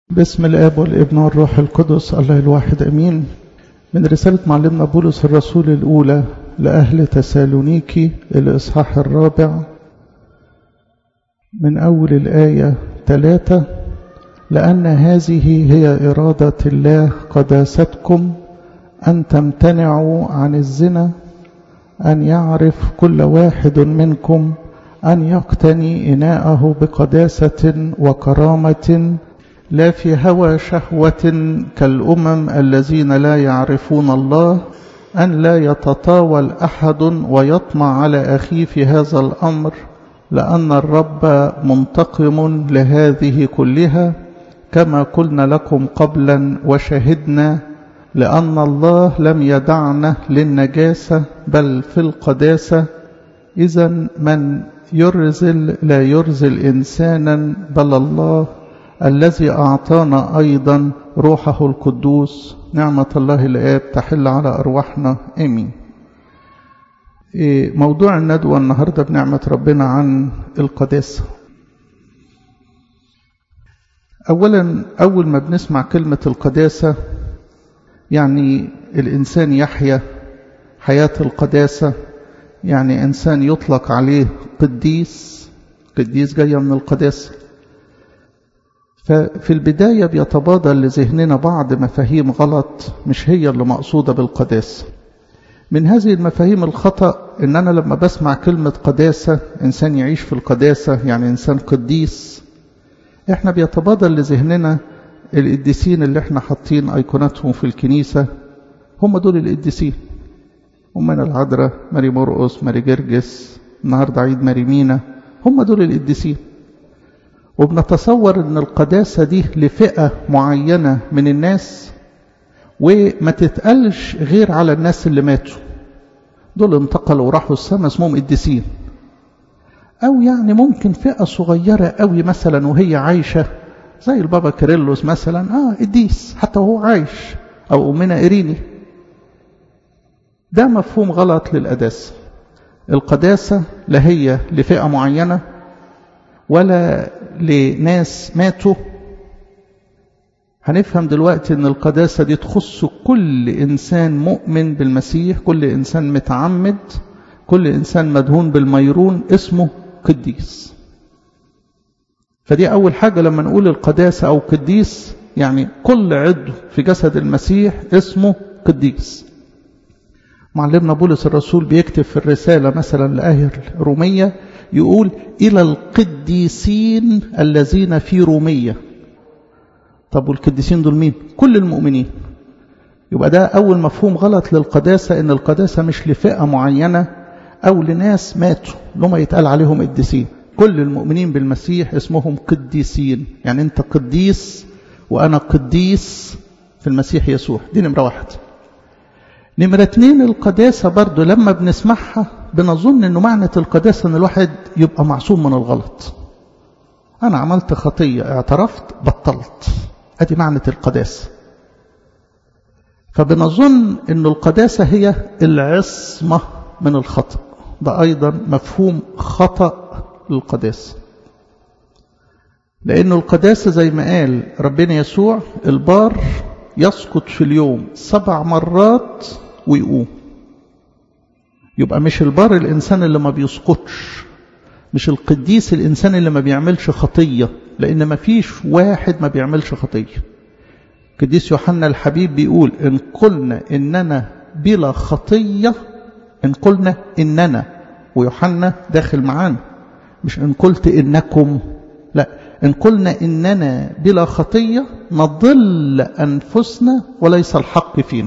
باسم الاب والابن والروح القدس الله الواحد امين من رسالة معلمنا بولس الرسول الاولى لاهل تسالونيكي الاصحاح الرابع من اول الايه ثلاثة لان هذه هي اراده الله قداستكم ان تمتنعوا عن الزنا ان يعرف كل واحد منكم ان يقتني اناءه بقداسه وكرامه لا في هوى شهوة كالأمم الذين لا يعرفون الله أن لا يتطاول أحد ويطمع على أخيه في هذا الأمر لأن الرب منتقم لهذه كلها كما قلنا لكم قبلا وشهدنا لأن الله لم يدعنا للنجاسة بل في القداسة إذا من يرزل لا يرزل إنسانا بل الله الذي أعطانا أيضا روحه القدوس نعمة الله الآب تحل على أرواحنا آمين موضوع الندوة النهاردة بنعمة ربنا عن القداسة أولا أول ما بنسمع كلمة القداسة يعني الإنسان يحيا حياة القداسة يعني إنسان يطلق عليه قديس قديس جاية من القداسة ففي البداية بيتبادر لذهننا بعض مفاهيم غلط مش هي اللي مقصودة بالقداسة من هذه المفاهيم الخطأ إن أنا لما بسمع كلمة قداسة إنسان يعيش في القداسة يعني إنسان قديس إحنا بيتبادر لذهننا القديسين اللي إحنا حاطين أيقوناتهم في الكنيسة هم دول القديسين أمنا العذراء ماري مرقس ماري جرجس النهاردة عيد ماري مينا هم دول القديسين وبنتصور ان القداسة دي لفئة معينة من الناس وما تتقلش غير على الناس اللي ماتوا دول انتقلوا وراحوا السماء اسمهم قديسين او يعني ممكن فئة صغيرة قوي مثلا وهي عايشة زي البابا كيرلس مثلا اه قديس حتى وهو عايش او امنا ايريني ده مفهوم غلط للقداسة القداسة لا هي لفئة معينة ولا لناس ماتوا هنفهم دلوقتي ان القداسة دي تخص كل انسان مؤمن بالمسيح كل انسان متعمد كل انسان مدهون بالميرون اسمه قديس فدي اول حاجة لما نقول القداسة او قديس يعني كل عضو في جسد المسيح اسمه قديس معلمنا بولس الرسول بيكتب في الرسالة مثلا لأهل رومية يقول إلى القديسين الذين في رومية طب والقديسين دول مين كل المؤمنين يبقى ده أول مفهوم غلط للقداسة إن القداسة مش لفئة معينة أو لناس ماتوا لما يتقال عليهم قديسين كل المؤمنين بالمسيح اسمهم قديسين يعني أنت قديس وأنا قديس في المسيح يسوع دي نمرة واحد نمرة اتنين القداسة برضو لما بنسمعها بنظن انه معنى القداسة ان الواحد يبقى معصوم من الغلط انا عملت خطية اعترفت بطلت ادي معنى القداسة فبنظن ان القداسة هي العصمة من الخطأ ده ايضا مفهوم خطأ للقداسة لأن القداسة زي ما قال ربنا يسوع البار يسقط في اليوم سبع مرات ويقوم يبقى مش البار الإنسان اللي ما بيسقطش مش القديس الإنسان اللي ما بيعملش خطية لأن ما فيش واحد ما بيعملش خطية قديس يوحنا الحبيب بيقول إن قلنا إننا بلا خطية إن قلنا إننا ويوحنا داخل معانا مش إن قلت إنكم لا إن قلنا إننا بلا خطية نضل أنفسنا وليس الحق فينا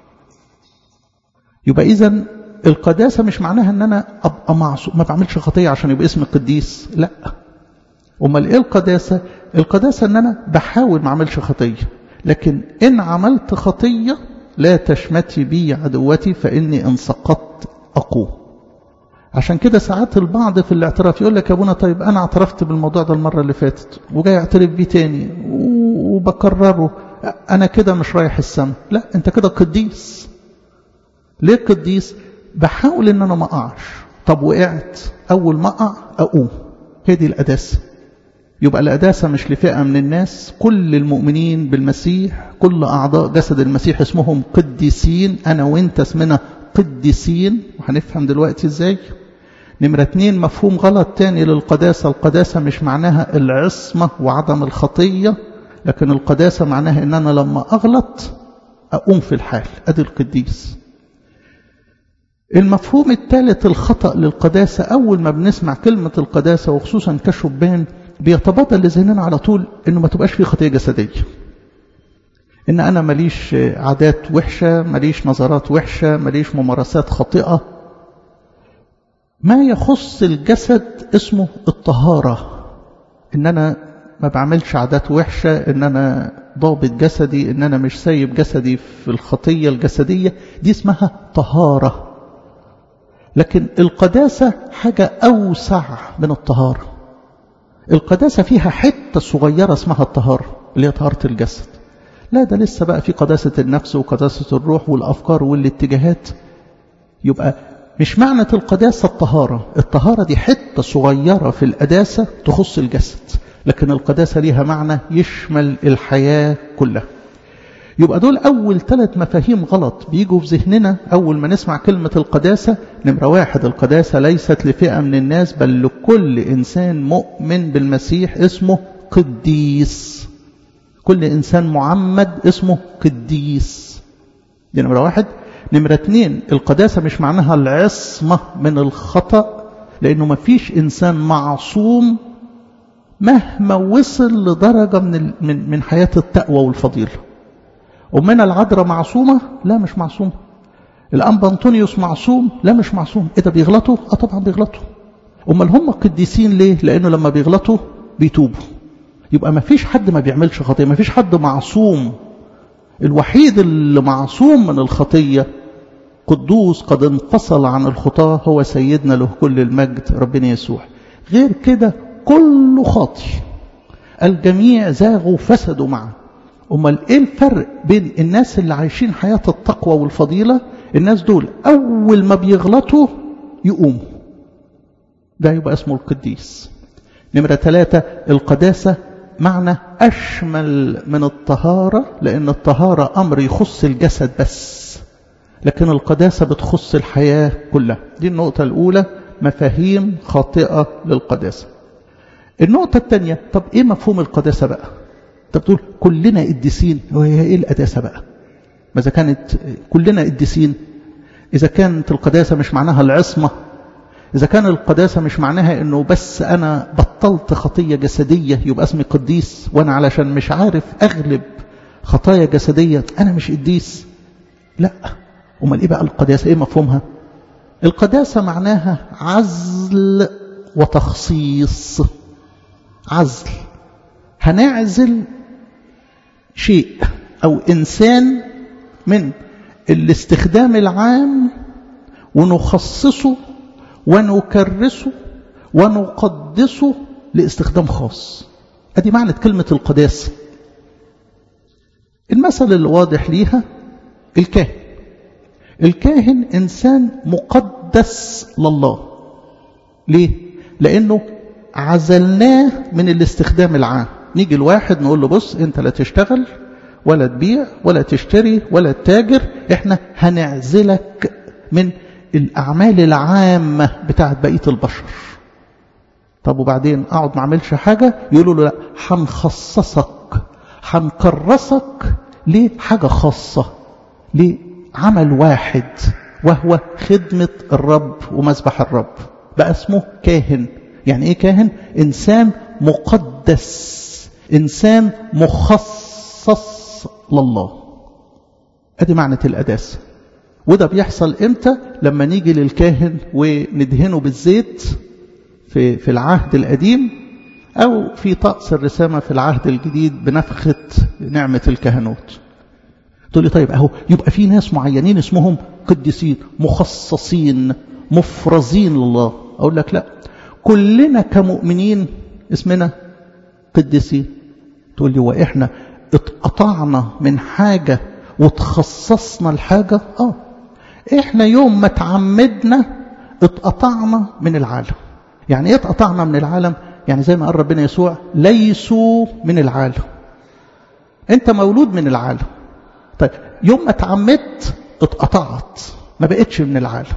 يبقى إذا القداسة مش معناها ان انا ابقى معصوم ما بعملش خطية عشان يبقى اسمي قديس لا امال ايه القداسة القداسة ان انا بحاول ما اعملش خطية لكن ان عملت خطية لا تشمتي بي عدوتي فاني ان سقطت اقوم عشان كده ساعات البعض في الاعتراف يقول لك يا ابونا طيب انا اعترفت بالموضوع ده المرة اللي فاتت وجاي اعترف بيه تاني وبكرره انا كده مش رايح السما لا انت كده قديس ليه قديس بحاول ان انا ما اقعش طب وقعت اول ما اقع اقوم هي دي القداسه يبقى القداسة مش لفئة من الناس كل المؤمنين بالمسيح كل أعضاء جسد المسيح اسمهم قديسين أنا وإنت اسمنا قديسين وهنفهم دلوقتي إزاي نمرة اتنين مفهوم غلط تاني للقداسة القداسة مش معناها العصمة وعدم الخطية لكن القداسة معناها إن أنا لما أغلط أقوم في الحال أدي القديس المفهوم الثالث الخطأ للقداسة أول ما بنسمع كلمة القداسة وخصوصا كشبان بيتبادل لذهننا على طول إنه ما تبقاش فيه خطية جسدية إن أنا ماليش عادات وحشة ماليش نظرات وحشة ماليش ممارسات خاطئة ما يخص الجسد اسمه الطهارة إن أنا ما بعملش عادات وحشة إن أنا ضابط جسدي إن أنا مش سايب جسدي في الخطية الجسدية دي اسمها طهارة لكن القداسة حاجة أوسع من الطهارة القداسة فيها حتة صغيرة اسمها الطهارة اللي هي طهارة الجسد لا ده لسه بقى في قداسة النفس وقداسة الروح والأفكار والاتجاهات يبقى مش معنى القداسة الطهارة الطهارة دي حتة صغيرة في القداسة تخص الجسد لكن القداسة ليها معنى يشمل الحياة كلها يبقى دول أول ثلاث مفاهيم غلط بيجوا في ذهننا أول ما نسمع كلمة القداسة نمرة واحد القداسة ليست لفئة من الناس بل لكل إنسان مؤمن بالمسيح اسمه قديس كل إنسان معمد اسمه قديس دي نمرة واحد نمرة اتنين القداسة مش معناها العصمة من الخطأ لأنه ما فيش إنسان معصوم مهما وصل لدرجة من من من حياة التقوى والفضيلة أمنا العذراء معصومة؟ لا مش معصومة. الأنبا أنطونيوس معصوم؟ لا مش معصوم. إيه ده بيغلطوا؟ آه طبعا بيغلطوا. أمال هم قديسين ليه؟ لأنه لما بيغلطوا بيتوبوا. يبقى ما فيش حد ما بيعملش خطية، ما فيش حد معصوم. الوحيد اللي معصوم من الخطية قدوس قد انفصل عن الخطاة هو سيدنا له كل المجد ربنا يسوع. غير كده كله خاطي. الجميع زاغوا فسدوا معه. امال ايه الفرق بين الناس اللي عايشين حياه التقوى والفضيله الناس دول اول ما بيغلطوا يقوموا ده يبقى اسمه القديس نمره ثلاثة القداسة معنى أشمل من الطهارة لأن الطهارة أمر يخص الجسد بس لكن القداسة بتخص الحياة كلها دي النقطة الأولى مفاهيم خاطئة للقداسة النقطة الثانية طب إيه مفهوم القداسة بقى انت بتقول كلنا قديسين وهي ايه القداسه بقى ما اذا كانت كلنا قديسين اذا كانت القداسه مش معناها العصمه اذا كان القداسه مش معناها انه بس انا بطلت خطيه جسديه يبقى اسمي قديس وانا علشان مش عارف اغلب خطايا جسديه انا مش قديس لا امال ايه بقى القداسه ايه مفهومها القداسه معناها عزل وتخصيص عزل هنعزل شيء أو إنسان من الاستخدام العام ونخصصه ونكرسه ونقدسه لاستخدام خاص ادي معنى كلمة القداسة المثل اللي واضح ليها الكاهن الكاهن إنسان مقدس لله ليه؟ لأنه عزلناه من الاستخدام العام نيجي الواحد نقول له بص انت لا تشتغل ولا تبيع ولا تشتري ولا تتاجر احنا هنعزلك من الأعمال العامة بتاعت بقية البشر طب وبعدين اقعد ما اعملش حاجة يقولوا له لا هنخصصك هنكرسك لحاجة خاصة لعمل واحد وهو خدمة الرب ومذبح الرب بقى اسمه كاهن يعني ايه كاهن انسان مقدس انسان مخصص لله ادي معنى القداسه وده بيحصل امتى لما نيجي للكاهن وندهنه بالزيت في في العهد القديم او في طقس الرسامه في العهد الجديد بنفخه نعمه الكهنوت تقول لي طيب اهو يبقى في ناس معينين اسمهم قديسين مخصصين مفرزين لله اقول لك لا كلنا كمؤمنين اسمنا قديسين تقول لي واحنا اتقطعنا من حاجة وتخصصنا لحاجة اه احنا يوم ما تعمدنا اتقطعنا من العالم يعني ايه اتقطعنا من العالم يعني زي ما قال ربنا يسوع ليسوا من العالم انت مولود من العالم طيب يوم ما اتعمدت اتقطعت ما بقتش من العالم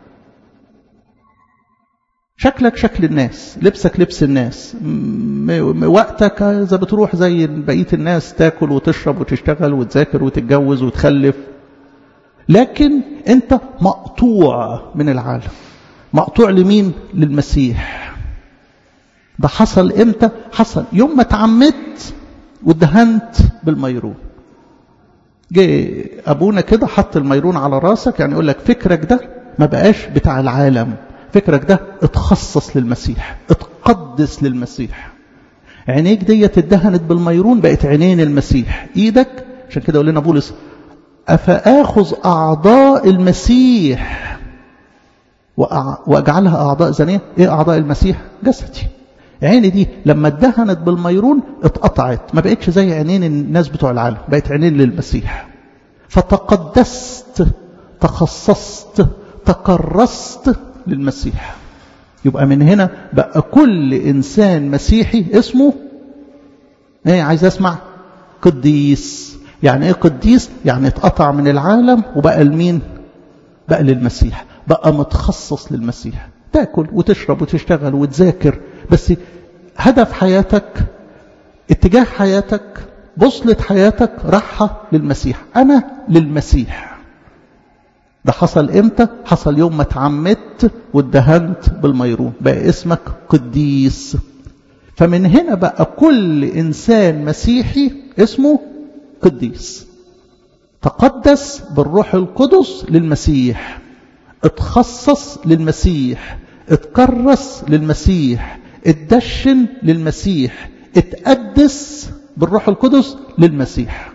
شكلك شكل الناس لبسك لبس الناس وقتك إذا بتروح زي بقية الناس تاكل وتشرب وتشتغل وتذاكر وتتجوز وتخلف لكن انت مقطوع من العالم مقطوع لمين للمسيح ده حصل امتى حصل يوم ما اتعمدت وادهنت بالميرون جه ابونا كده حط الميرون على راسك يعني يقول لك فكرك ده ما بقاش بتاع العالم فكرك ده اتخصص للمسيح اتقدس للمسيح عينيك ديت اتدهنت بالميرون بقت عينين المسيح ايدك عشان كده يقول لنا بولس افاخذ اعضاء المسيح واجعلها اعضاء زانيه ايه اعضاء المسيح جسدي عيني دي لما اتدهنت بالميرون اتقطعت ما بقتش زي عينين الناس بتوع العالم بقت عينين للمسيح فتقدست تخصصت تكرست للمسيح يبقى من هنا بقى كل إنسان مسيحي اسمه ايه عايز اسمع قديس يعني ايه قديس يعني اتقطع من العالم وبقى لمين بقى للمسيح بقى متخصص للمسيح تاكل وتشرب وتشتغل وتذاكر بس هدف حياتك اتجاه حياتك بوصلة حياتك راحة للمسيح أنا للمسيح ده حصل امتى حصل يوم ما اتعمدت وادهنت بالميرون بقى اسمك قديس فمن هنا بقى كل انسان مسيحي اسمه قديس تقدس بالروح القدس للمسيح اتخصص للمسيح اتكرس للمسيح اتدشن للمسيح اتقدس بالروح القدس للمسيح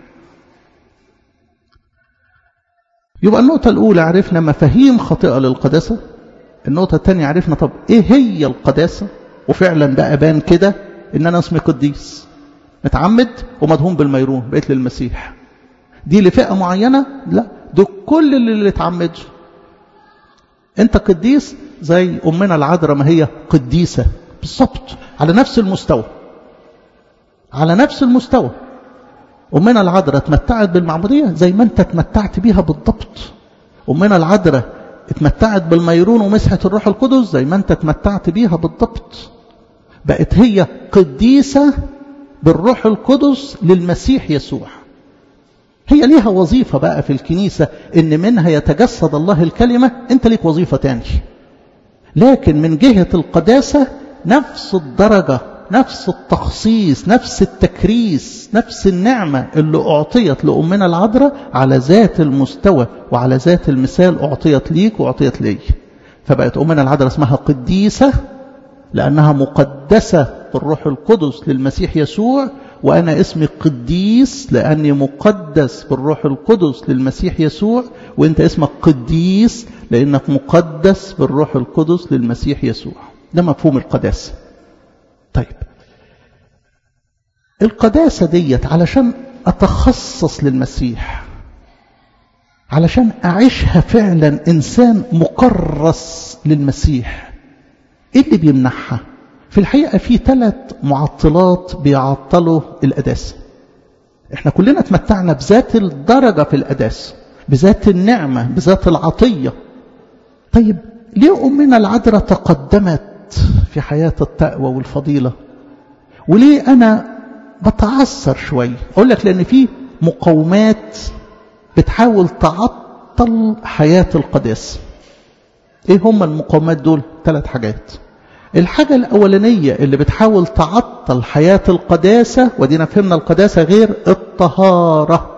يبقى النقطة الأولى عرفنا مفاهيم خاطئة للقداسة النقطة الثانية عرفنا طب إيه هي القداسة وفعلا بقى بان كده إن أنا اسمي قديس متعمد ومدهون بالميرون بقيت للمسيح دي لفئة معينة لا دول كل اللي اتعمدوا انت قديس زي أمنا العذراء ما هي قديسة بالظبط على نفس المستوى على نفس المستوى أمنا العذراء اتمتعت بالمعمودية زي ما أنت اتمتعت بيها بالضبط أمنا العذراء اتمتعت بالميرون ومسحة الروح القدس زي ما أنت اتمتعت بيها بالضبط بقت هي قديسة بالروح القدس للمسيح يسوع هي ليها وظيفة بقى في الكنيسة إن منها يتجسد الله الكلمة أنت ليك وظيفة تاني لكن من جهة القداسة نفس الدرجة نفس التخصيص نفس التكريس نفس النعمة اللي أعطيت لأمنا العذراء على ذات المستوى وعلى ذات المثال أعطيت ليك وأعطيت لي فبقت أمنا العذراء اسمها قديسة لأنها مقدسة بالروح القدس للمسيح يسوع وأنا اسمي قديس لأني مقدس بالروح القدس للمسيح يسوع وأنت اسمك قديس لأنك مقدس بالروح القدس للمسيح يسوع ده مفهوم القداسة طيب القداسة ديت علشان أتخصص للمسيح علشان أعيشها فعلا إنسان مكرس للمسيح إيه اللي بيمنحها في الحقيقة في ثلاث معطلات بيعطلوا القداسة احنا كلنا اتمتعنا بذات الدرجة في القداسة بذات النعمة بذات العطية طيب ليه أمنا العذراء تقدمت في حياة التقوى والفضيلة وليه أنا بتعثر شوية أقول لك لأن في مقومات بتحاول تعطل حياة القداسة إيه هم المقومات دول ثلاث حاجات الحاجة الأولانية اللي بتحاول تعطل حياة القداسة ودينا فهمنا القداسة غير الطهارة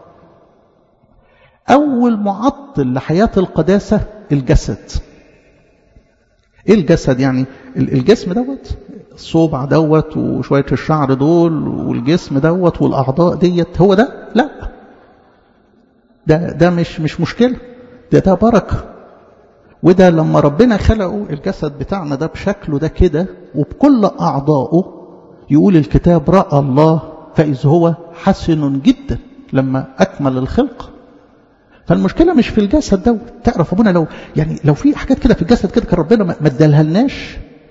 أول معطل لحياة القداسة الجسد ايه الجسد يعني الجسم دوت الصوبع دوت وشوية الشعر دول والجسم دوت والأعضاء ديت هو ده لا ده ده مش مش مشكلة ده ده بركة وده لما ربنا خلقه الجسد بتاعنا ده بشكله ده كده وبكل أعضائه يقول الكتاب رأى الله فإذ هو حسن جدا لما أكمل الخلق فالمشكلة مش في الجسد دوت تعرف أبونا لو يعني لو في حاجات كده في الجسد كده كان ربنا ما ادالها لناش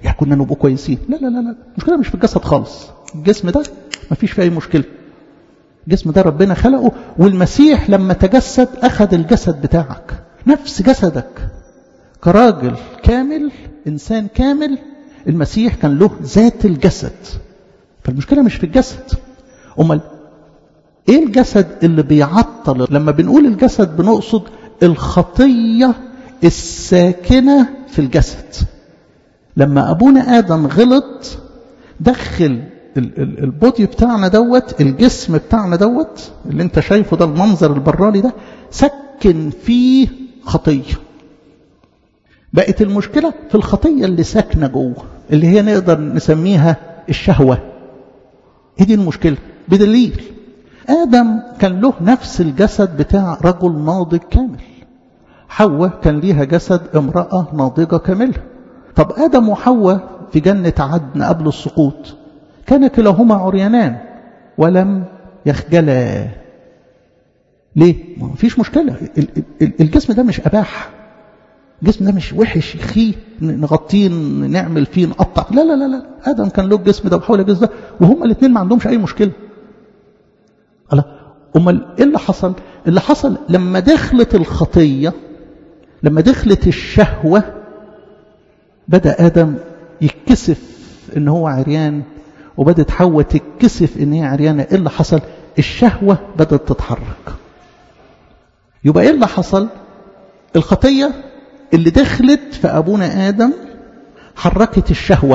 يعني كنا نبقى كويسين لا لا لا لا المشكله مش في الجسد خالص الجسم ده ما فيش فيه اي مشكله الجسم ده ربنا خلقه والمسيح لما تجسد اخذ الجسد بتاعك نفس جسدك كراجل كامل انسان كامل المسيح كان له ذات الجسد فالمشكله مش في الجسد امال ايه الجسد اللي بيعطل لما بنقول الجسد بنقصد الخطيه الساكنه في الجسد لما ابونا ادم غلط دخل البودي بتاعنا دوت الجسم بتاعنا دوت اللي انت شايفه ده المنظر البراني ده سكن فيه خطيه بقت المشكله في الخطيه اللي ساكنه جوه اللي هي نقدر نسميها الشهوه هي دي المشكله بدليل ادم كان له نفس الجسد بتاع رجل ناضج كامل حواء كان ليها جسد امراه ناضجه كامله طب ادم وحواء في جنه عدن قبل السقوط كان كلاهما عريانان ولم يخجلا ليه؟ ما فيش مشكلة الجسم ده مش أباح الجسم ده مش وحش يخيه نغطيه نعمل فيه نقطع لا لا لا لا آدم كان له الجسم ده وحول الجسم ده وهما الاثنين ما عندهمش أي مشكلة الله أمال إيه اللي حصل؟ اللي حصل لما دخلت الخطية لما دخلت الشهوة بدأ آدم يتكسف إن هو عريان وبدت حواء تتكسف ان هي عريانه ايه اللي حصل الشهوه بدات تتحرك يبقى ايه اللي حصل الخطيه اللي دخلت في ابونا ادم حركت الشهوه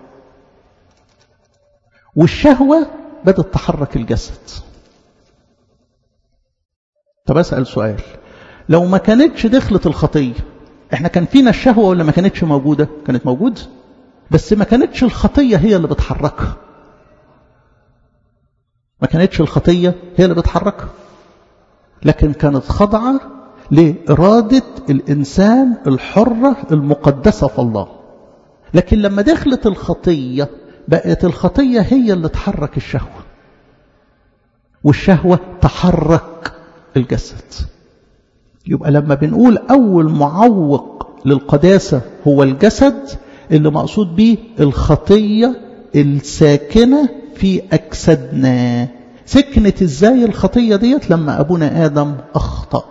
والشهوه بدات تحرك الجسد طب اسال سؤال لو ما كانتش دخلت الخطيه احنا كان فينا الشهوه ولا ما كانتش موجوده كانت موجوده بس ما كانتش الخطيه هي اللي بتحركها ما كانتش الخطيه هي اللي بتحركها لكن كانت خاضعه لاراده الانسان الحره المقدسه في الله لكن لما دخلت الخطيه بقت الخطيه هي اللي تحرك الشهوه والشهوه تحرك الجسد يبقى لما بنقول اول معوق للقداسه هو الجسد اللي مقصود به الخطية الساكنة في أجسادنا سكنت ازاي الخطية ديت لما أبونا آدم أخطأ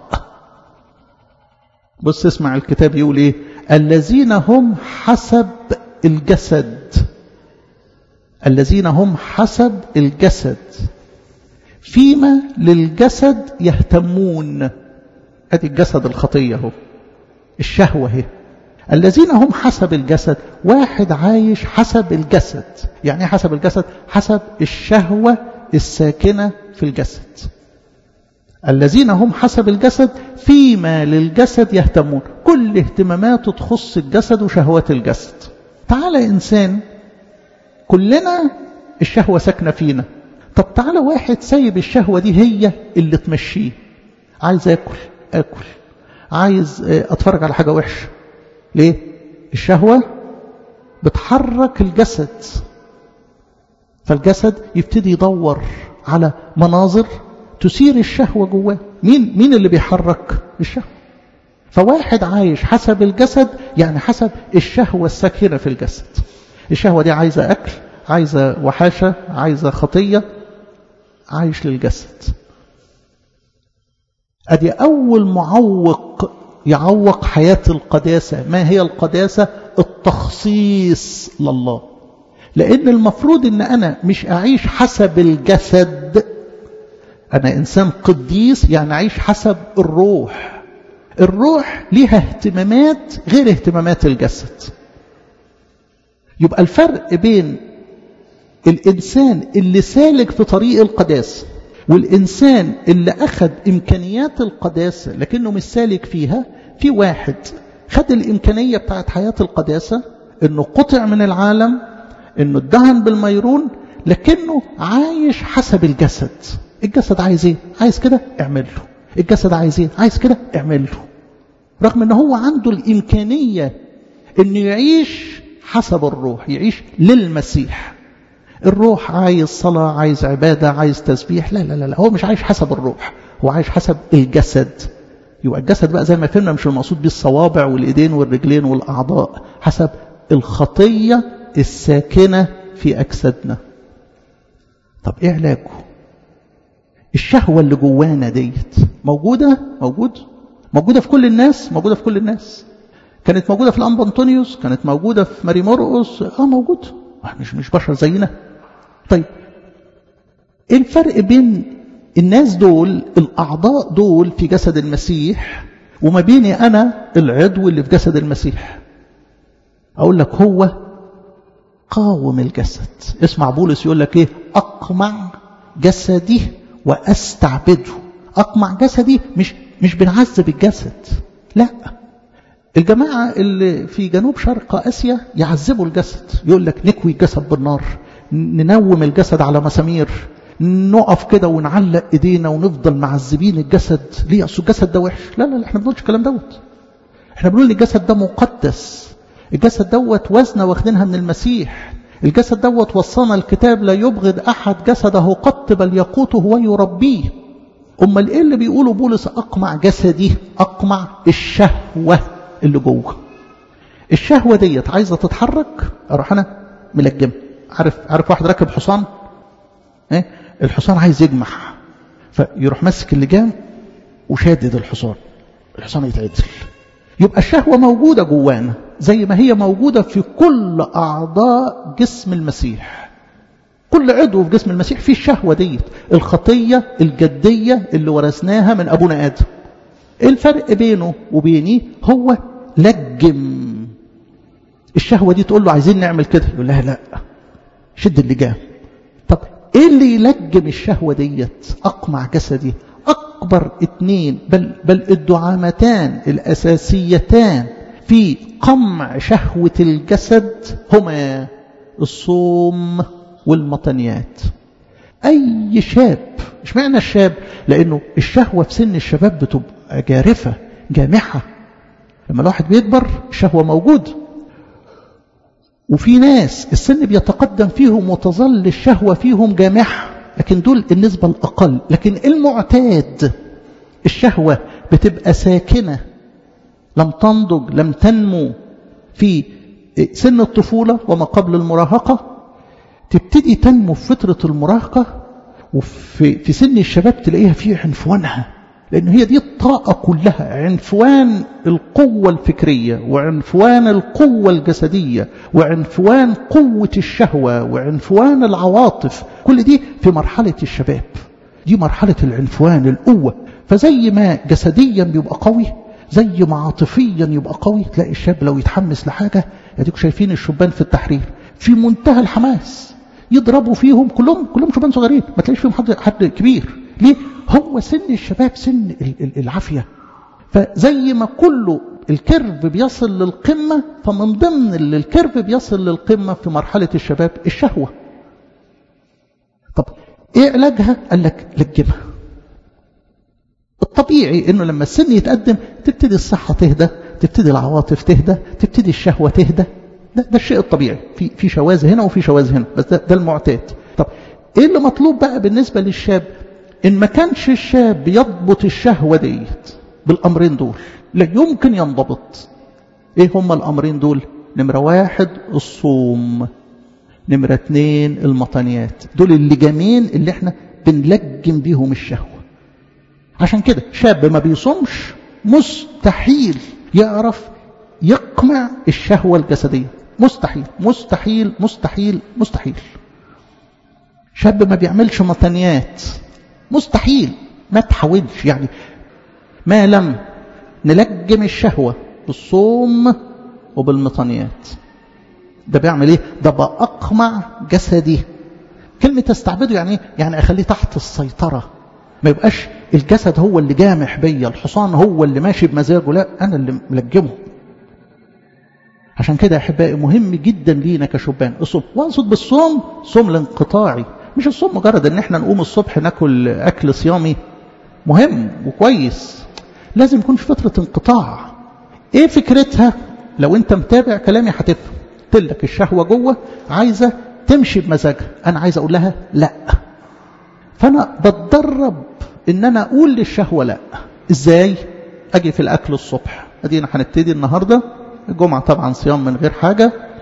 بص اسمع الكتاب يقول ايه الذين هم حسب الجسد الذين هم حسب الجسد فيما للجسد يهتمون ادي الجسد الخطيه اهو الشهوه اهي الذين هم حسب الجسد واحد عايش حسب الجسد يعني حسب الجسد حسب الشهوة الساكنة في الجسد الذين هم حسب الجسد فيما للجسد يهتمون كل اهتماماته تخص الجسد وشهوات الجسد تعالى إنسان كلنا الشهوة ساكنة فينا طب تعالى واحد سايب الشهوة دي هي اللي تمشيه عايز أكل أكل عايز أتفرج على حاجة وحشة ليه الشهوة بتحرك الجسد فالجسد يبتدي يدور على مناظر تثير الشهوة جواه مين مين اللي بيحرك الشهوة فواحد عايش حسب الجسد يعني حسب الشهوة الساكنة في الجسد الشهوة دي عايزة أكل عايزة وحاشة عايزة خطية عايش للجسد أدي أول معوق يعوق حياة القداسة ما هي القداسة التخصيص لله لأن المفروض أن أنا مش أعيش حسب الجسد أنا إنسان قديس يعني أعيش حسب الروح الروح ليها اهتمامات غير اهتمامات الجسد يبقى الفرق بين الإنسان اللي سالك في طريق القداسة والإنسان اللي أخذ إمكانيات القداسة لكنه مش سالك فيها في واحد خد الإمكانية بتاعت حياة القداسة إنه قطع من العالم إنه ادهن بالميرون لكنه عايش حسب الجسد الجسد عايز ايه عايز كده اعمل له الجسد عايز ايه عايز كده اعمل له رغم ان هو عنده الامكانيه انه يعيش حسب الروح يعيش للمسيح الروح عايز صلاة عايز عبادة عايز تسبيح لا لا لا, لا. هو مش عايش حسب الروح هو عايش حسب الجسد يبقى الجسد بقى زي ما فهمنا مش المقصود بيه الصوابع والإيدين والرجلين والأعضاء حسب الخطية الساكنة في أجسادنا طب إيه علاجه الشهوة اللي جوانا ديت موجودة موجود موجودة في كل الناس موجودة في كل الناس كانت موجودة في الأنبا أنطونيوس كانت موجودة في ماري مرقس اه موجود مش مش بشر زينا طيب ايه الفرق بين الناس دول الأعضاء دول في جسد المسيح وما بيني أنا العضو اللي في جسد المسيح أقول لك هو قاوم الجسد اسمع بولس يقول لك ايه أقمع جسدي وأستعبده أقمع جسدي مش مش بنعذب الجسد لا الجماعة اللي في جنوب شرق آسيا يعذبوا الجسد يقول لك نكوي الجسد بالنار ننوم الجسد على مسامير نقف كده ونعلق ايدينا ونفضل معذبين الجسد ليه اصل الجسد ده وحش لا لا لا احنا ما بنقولش الكلام دوت احنا بنقول الجسد ده مقدس الجسد دوت وزنه واخدينها من المسيح الجسد دوت وصانا الكتاب لا يبغض احد جسده قط بل يقوته ويربيه امال ايه اللي بيقوله بولس اقمع جسدي اقمع الشهوه اللي جوه الشهوه ديت عايزه تتحرك اروح انا ملجم عارف عارف واحد راكب حصان ايه الحصان عايز يجمح فيروح ماسك اللجام وشادد الحصان الحصان يتعدل يبقى الشهوه موجوده جوانا زي ما هي موجوده في كل اعضاء جسم المسيح كل عضو في جسم المسيح فيه الشهوه ديت الخطيه الجديه اللي ورثناها من ابونا ادم الفرق بينه وبيني هو لجم الشهوة دي تقول له عايزين نعمل كده يقول لها لا شد اللجام طب ايه اللي يلجم الشهوة ديت اقمع جسدي اكبر اتنين بل, بل الدعامتان الاساسيتان في قمع شهوة الجسد هما الصوم والمطنيات اي شاب مش معنى الشاب لانه الشهوة في سن الشباب بتبقى جارفة جامحة لما الواحد بيكبر الشهوة موجود وفي ناس السن بيتقدم فيهم وتظل الشهوة فيهم جامحة لكن دول النسبة الأقل لكن المعتاد الشهوة بتبقى ساكنة لم تنضج لم تنمو في سن الطفولة وما قبل المراهقة تبتدي تنمو في فترة المراهقة وفي في سن الشباب تلاقيها في عنفوانها لأن هي دي الطاقة كلها عنفوان القوة الفكرية وعنفوان القوة الجسدية وعنفوان قوة الشهوة وعنفوان العواطف كل دي في مرحلة الشباب دي مرحلة العنفوان القوة فزي ما جسديا بيبقى قوي زي ما عاطفيا يبقى قوي تلاقي الشاب لو يتحمس لحاجة يديكوا شايفين الشبان في التحرير في منتهى الحماس يضربوا فيهم كلهم كلهم شبان صغيرين ما تلاقيش فيهم حد حد كبير ليه هو سن الشباب سن العافية فزي ما كله الكيرف بيصل للقمة فمن ضمن اللي الكيرف بيصل للقمة في مرحلة الشباب الشهوة طب ايه علاجها قال لك لجمها الطبيعي انه لما السن يتقدم تبتدي الصحة تهدى تبتدي العواطف تهدى تبتدي الشهوة تهدى ده, ده الشيء الطبيعي في في شواذ هنا وفي شواذ هنا بس ده, ده المعتاد طب ايه اللي مطلوب بقى بالنسبة للشاب إن ما كانش الشاب يضبط الشهوة ديت بالأمرين دول لا يمكن ينضبط إيه هما الأمرين دول نمرة واحد الصوم نمرة اتنين المطنيات دول اللجامين اللي احنا بنلجم بيهم الشهوة عشان كده شاب ما بيصومش مستحيل يعرف يقمع الشهوة الجسدية مستحيل مستحيل مستحيل مستحيل شاب ما بيعملش مطنيات مستحيل ما تحاولش يعني ما لم نلجم الشهوة بالصوم وبالمطنيات ده بيعمل ايه ده بأقمع جسدي كلمة استعبده يعني ايه يعني اخليه تحت السيطرة ما يبقاش الجسد هو اللي جامح بيا الحصان هو اللي ماشي بمزاجه لا انا اللي ملجمه عشان كده يا احبائي مهم جدا لينا كشبان الصوم واقصد بالصوم صوم الانقطاعي مش الصوم مجرد ان احنا نقوم الصبح ناكل اكل صيامي مهم وكويس لازم يكون في فترة انقطاع ايه فكرتها لو انت متابع كلامي هتفهم قلت لك الشهوة جوه عايزة تمشي بمزاجها انا عايز اقول لها لا فانا بتدرب ان انا اقول للشهوة لا ازاي اجي في الاكل الصبح ادينا هنبتدي النهاردة الجمعة طبعا صيام من غير حاجة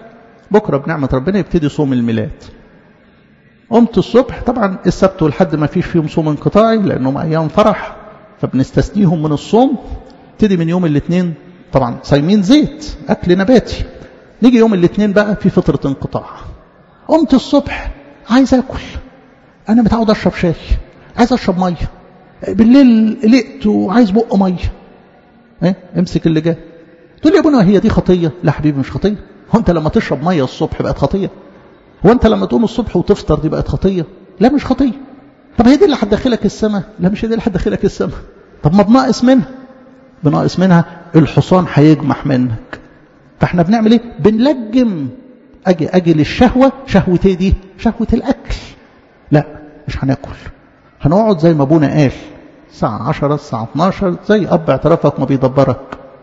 بكرة بنعمة ربنا يبتدي صوم الميلاد قمت الصبح طبعا السبت والحد ما فيش فيهم صوم انقطاعي لأنهم أيام فرح فبنستثنيهم من الصوم ابتدي من يوم الاثنين طبعا صايمين زيت أكل نباتي نيجي يوم الاثنين بقى في فطرة انقطاع قمت الصبح عايز أكل أنا متعود أشرب شاي عايز أشرب مية بالليل قلقت وعايز بق مية ايه امسك اللي جاي تقول لي يا ابونا هي دي خطية لا حبيبي مش خطية هو انت لما تشرب مية الصبح بقت خطية هو انت لما تقوم الصبح وتفطر دي بقت خطية لا مش خطية طب هي دي اللي هتدخلك السماء لا مش هي دي اللي هتدخلك السماء طب ما بناقص منها بناقص منها الحصان هيجمح منك فاحنا بنعمل ايه بنلجم اجي اجي للشهوة شهوة ايه دي شهوة الاكل لا مش هناكل هنقعد زي ما ابونا قال الساعة 10 الساعة 12 زي اب اعترافك ما بيدبرك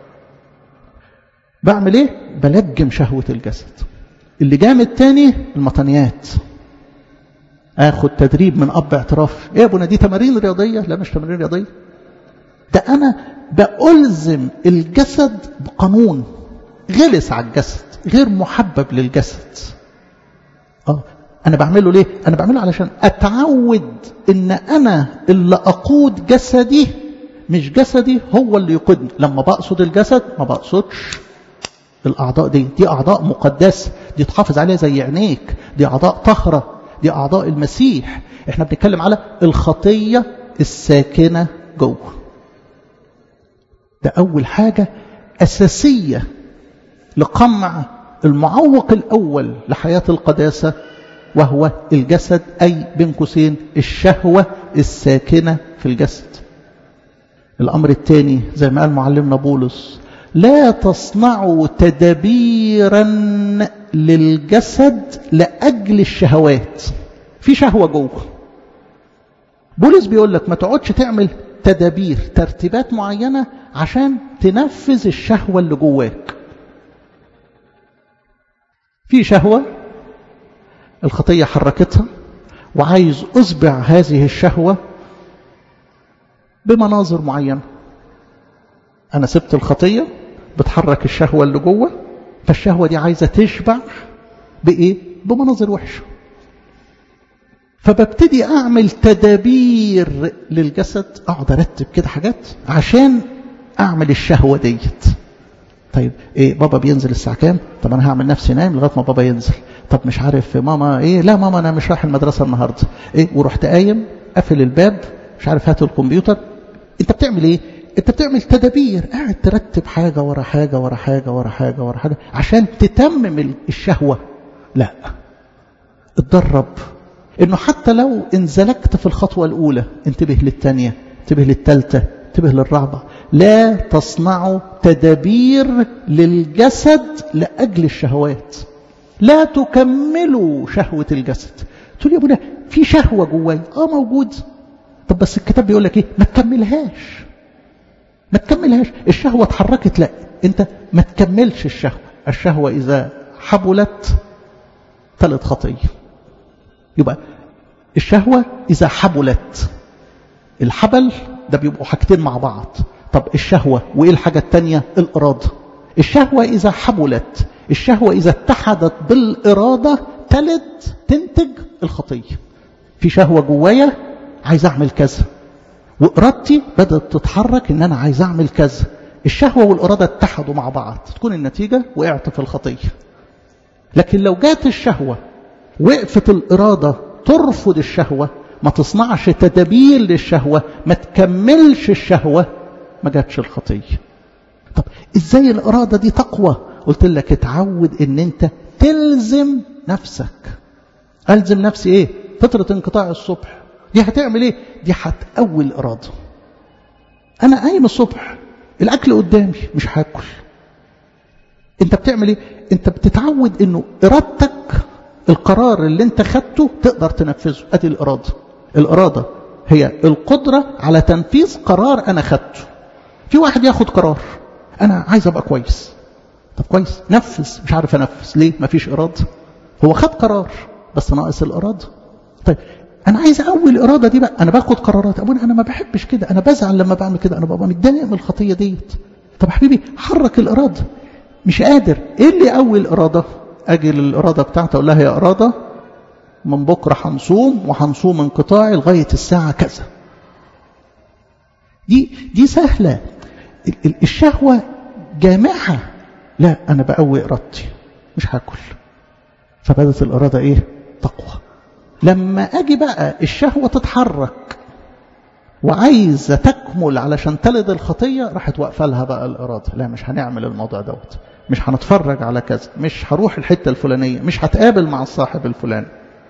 بعمل ايه بلجم شهوة الجسد اللي جامد تاني المطنيات اخد تدريب من اب اعتراف ايه يا ابونا دي تمارين رياضية لا مش تمارين رياضية ده انا بألزم الجسد بقانون غلس على الجسد غير محبب للجسد اه انا بعمله ليه انا بعمله علشان اتعود ان انا اللي اقود جسدي مش جسدي هو اللي يقودني لما بقصد الجسد ما بقصدش الاعضاء دي دي اعضاء مقدسه دي تحافظ عليها زي عينيك دي اعضاء طهره دي اعضاء المسيح احنا بنتكلم على الخطيه الساكنه جوه ده اول حاجه اساسيه لقمع المعوق الاول لحياه القداسه وهو الجسد أي بين قوسين الشهوة الساكنة في الجسد الأمر الثاني زي ما قال معلمنا بولس لا تصنعوا تدبيرا للجسد لأجل الشهوات في شهوة جوه بولس بيقول لك ما تقعدش تعمل تدابير ترتيبات معينة عشان تنفذ الشهوة اللي جواك في شهوة الخطية حركتها وعايز أسبع هذه الشهوة بمناظر معينة أنا سبت الخطية بتحرك الشهوة اللي جوه فالشهوة دي عايزة تشبع بإيه؟ بمناظر وحشة فببتدي أعمل تدابير للجسد أقعد أرتب كده حاجات عشان أعمل الشهوة ديت طيب إيه بابا بينزل الساعة كام؟ طب أنا هعمل نفسي نايم لغاية ما بابا ينزل طب مش عارف ماما ايه لا ماما انا مش رايح المدرسه النهارده ايه ورحت قايم قافل الباب مش عارف هات الكمبيوتر انت بتعمل ايه انت بتعمل تدابير قاعد ترتب حاجه ورا حاجه ورا حاجه ورا حاجه ورا حاجه عشان تتمم الشهوه لا اتدرب انه حتى لو انزلكت في الخطوه الاولى انتبه للثانيه انتبه للثالثه انتبه للرابعه لا تصنعوا تدابير للجسد لاجل الشهوات لا تكملوا شهوة الجسد تقول يا ابونا في شهوة جواي اه موجود طب بس الكتاب بيقول لك ايه ما تكملهاش ما تكملهاش الشهوة اتحركت لا انت ما تكملش الشهوة الشهوة اذا حبلت ثالث خطية يبقى الشهوة اذا حبلت الحبل ده بيبقوا حاجتين مع بعض طب الشهوة وايه الحاجة التانية الارادة الشهوة اذا حبلت الشهوة إذا اتحدت بالإرادة تلد تنتج الخطية في شهوة جوايا عايز أعمل كذا وإرادتي بدأت تتحرك إن أنا عايز أعمل كذا الشهوة والإرادة اتحدوا مع بعض تكون النتيجة وقعت في الخطية لكن لو جات الشهوة وقفت الإرادة ترفض الشهوة ما تصنعش تدابير للشهوة ما تكملش الشهوة ما جاتش الخطية طب ازاي الإرادة دي تقوى قلت لك اتعود ان انت تلزم نفسك الزم نفسي ايه فترة انقطاع الصبح دي هتعمل ايه دي هتقوي الارادة انا قايم الصبح الاكل قدامي مش هاكل انت بتعمل ايه انت بتتعود انه ارادتك القرار اللي انت خدته تقدر تنفذه ادي الاراده الاراده هي القدره على تنفيذ قرار انا خدته في واحد ياخد قرار انا عايز ابقى كويس طب كويس نفذ مش عارف انفذ ليه مفيش اراده هو خد قرار بس ناقص الاراده طيب انا عايز اقوي الاراده دي بقى انا باخد قرارات ابونا انا ما بحبش كده انا بزعل لما بعمل كده انا ببقى متضايق من الخطيه ديت طب حبيبي حرك الاراده مش قادر ايه اللي يقوي الاراده اجي للاراده بتاعتي اقول لها يا اراده من بكره هنصوم وهنصوم انقطاعي لغايه الساعه كذا دي دي سهله الشهوه جامعه لا انا بقوي ارادتي مش هاكل فبدت الاراده ايه تقوى لما اجي بقى الشهوه تتحرك وعايزه تكمل علشان تلد الخطيه راحت واقفه لها بقى الاراده لا مش هنعمل الموضوع دوت مش هنتفرج على كذا مش هروح الحته الفلانيه مش هتقابل مع الصاحب الفلاني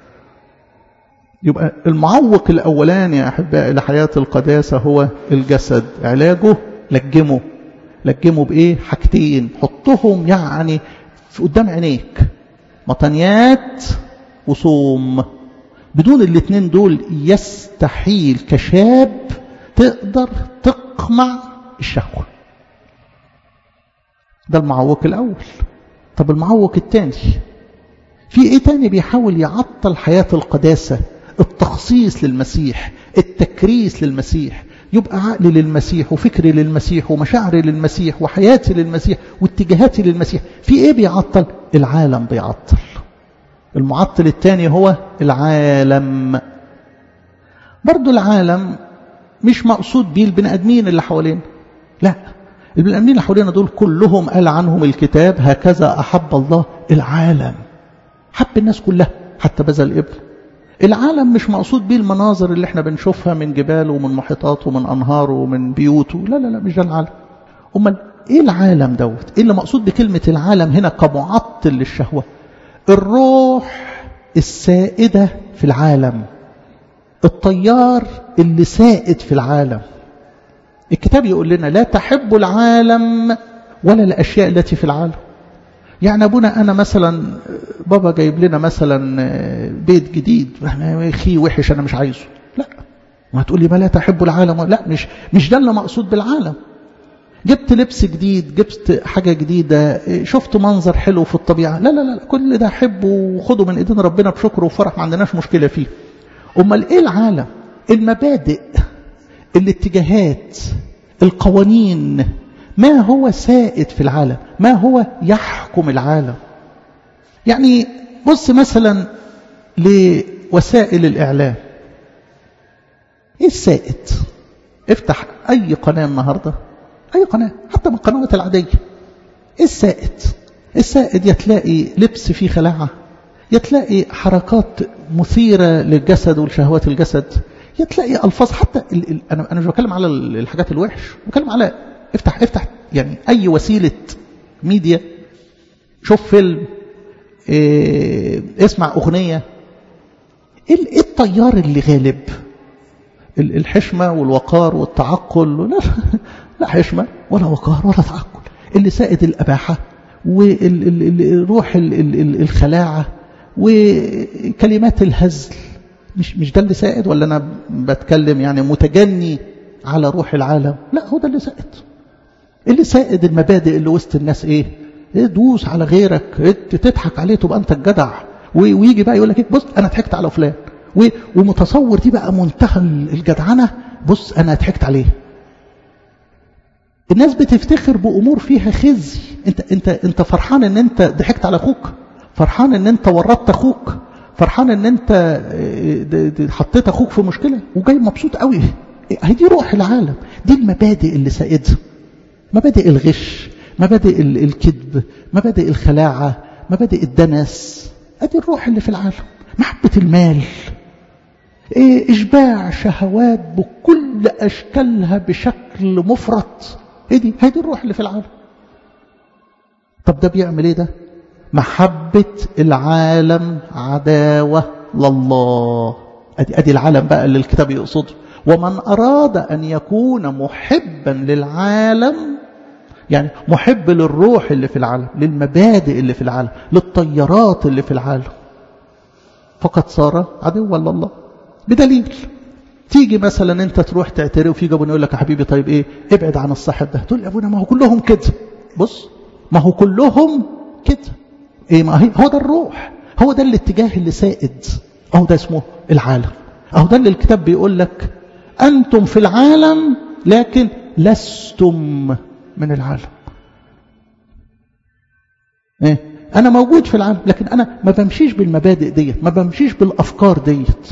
يبقى المعوق الاولاني يا احبائي لحياه القداسه هو الجسد علاجه لجمه لجمه بايه حاجتين حطهم يعني في قدام عينيك مطنيات وصوم بدون الاثنين دول يستحيل كشاب تقدر تقمع الشهوة ده المعوق الأول طب المعوق الثاني في ايه تاني بيحاول يعطل حياة القداسة التخصيص للمسيح التكريس للمسيح يبقى عقلي للمسيح وفكري للمسيح ومشاعري للمسيح وحياتي للمسيح واتجاهاتي للمسيح في ايه بيعطل العالم بيعطل المعطل الثاني هو العالم برضو العالم مش مقصود بيه البني ادمين اللي حوالينا لا البني ادمين اللي حوالينا دول كلهم قال عنهم الكتاب هكذا احب الله العالم حب الناس كلها حتى بذل ابن العالم مش مقصود بيه المناظر اللي احنا بنشوفها من جبال ومن محيطات ومن انهار ومن بيوت لا لا لا مش ده العالم امال ايه العالم دوت ايه اللي مقصود بكلمه العالم هنا كمعطل للشهوه الروح السائدة في العالم الطيار اللي سائد في العالم الكتاب يقول لنا لا تحب العالم ولا الأشياء التي في العالم يعني أبونا أنا مثلا بابا جايب لنا مثلا بيت جديد خي وحش أنا مش عايزه لا ما تقول لي ما لا تحب العالم لا مش مش ده اللي مقصود بالعالم جبت لبس جديد جبت حاجة جديدة شفت منظر حلو في الطبيعة لا لا لا كل ده حبه وخده من ايدين ربنا بشكر وفرح ما عندناش مشكلة فيه امال ايه العالم المبادئ الاتجاهات القوانين ما هو سائد في العالم ما هو يحكم العالم يعني بص مثلا لوسائل الإعلام ايه السائد افتح اي قناة النهاردة اي قناة حتى من القنوات العادية ايه السائد السائد يتلاقي لبس فيه خلاعة يتلاقي حركات مثيرة للجسد ولشهوات الجسد يتلاقي الفاظ حتى ال ال انا انا مش بتكلم على الحاجات الوحش بتكلم على افتح افتح يعني اي وسيله ميديا شوف فيلم إيه اسمع اغنيه ايه التيار اللي غالب الحشمه والوقار والتعقل لا لا حشمه ولا وقار ولا تعقل اللي سائد الاباحه وروح الخلاعه وكلمات الهزل مش مش ده اللي سائد ولا انا بتكلم يعني متجني على روح العالم لا هو ده اللي سائد اللي سائد المبادئ اللي وسط الناس ايه, إيه دوس على غيرك إيه تضحك عليه تبقى انت الجدع ويجي بقى يقول لك إيه بص انا ضحكت على فلان ومتصور دي بقى منتهى الجدعنه بص انا ضحكت عليه الناس بتفتخر بامور فيها خزي انت انت انت فرحان ان انت ضحكت على اخوك فرحان ان انت ورطت اخوك فرحان ان انت حطيت اخوك في مشكله وجاي مبسوط قوي هي دي روح العالم دي المبادئ اللي سائدها مبادئ الغش مبادئ الكذب مبادئ الخلاعه مبادئ الدنس ادي الروح اللي في العالم محبه المال إيه اشباع شهوات بكل اشكالها بشكل مفرط ايه دي هي دي الروح اللي في العالم طب ده بيعمل ايه ده محبة العالم عداوة لله أدي, أدي العالم بقى اللي الكتاب يقصده ومن أراد أن يكون محبا للعالم يعني محب للروح اللي في العالم للمبادئ اللي في العالم للطيارات اللي في العالم فقد صار عدوا لله بدليل تيجي مثلا انت تروح تعترف وفي ابونا يقول لك يا حبيبي طيب ايه ابعد عن الصاحب ده تقول يا ابونا ما هو كلهم كده بص ما هو كلهم كده ايه ما هي هو ده الروح هو ده الاتجاه اللي سائد اهو ده اسمه العالم اهو ده اللي الكتاب بيقول لك انتم في العالم لكن لستم من العالم ايه أنا موجود في العالم لكن أنا ما بمشيش بالمبادئ ديت ما بمشيش بالأفكار ديت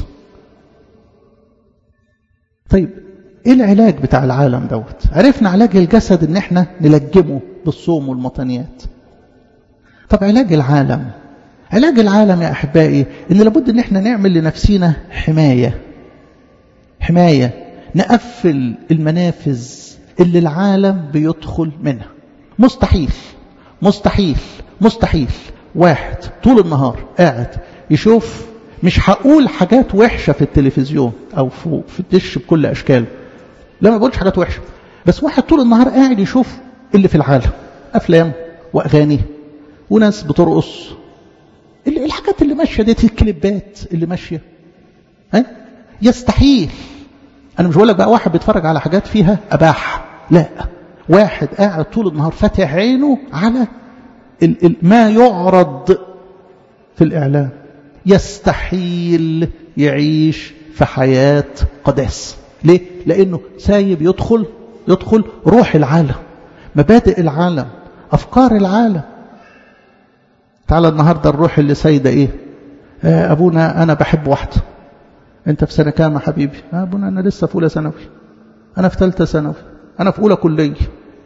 طيب ايه العلاج بتاع العالم دوت عرفنا علاج الجسد ان احنا نلجمه بالصوم والمطنيات طب علاج العالم علاج العالم يا احبائي ان لابد ان احنا نعمل لنفسينا حمايه حمايه نقفل المنافذ اللي العالم بيدخل منها مستحيل مستحيل مستحيل واحد طول النهار قاعد يشوف مش هقول حاجات وحشة في التلفزيون أو في الدش بكل أشكاله لا ما بقولش حاجات وحشة بس واحد طول النهار قاعد يشوف اللي في العالم أفلام وأغاني وناس بترقص الحاجات اللي ماشية دي الكليبات اللي ماشية ها يستحيل أنا مش بقول لك بقى واحد بيتفرج على حاجات فيها أباح لا واحد قاعد طول النهار فاتح عينه على ال ال ما يعرض في الإعلام يستحيل يعيش في حياة قداس ليه؟ لأنه سايب يدخل يدخل روح العالم مبادئ العالم أفكار العالم تعالى النهاردة الروح اللي سايدة إيه آه أبونا أنا بحب واحدة أنت في سنة كام يا حبيبي آه أبونا أنا لسه في أولى ثانوي أنا في ثالثة ثانوي أنا في أولى كلية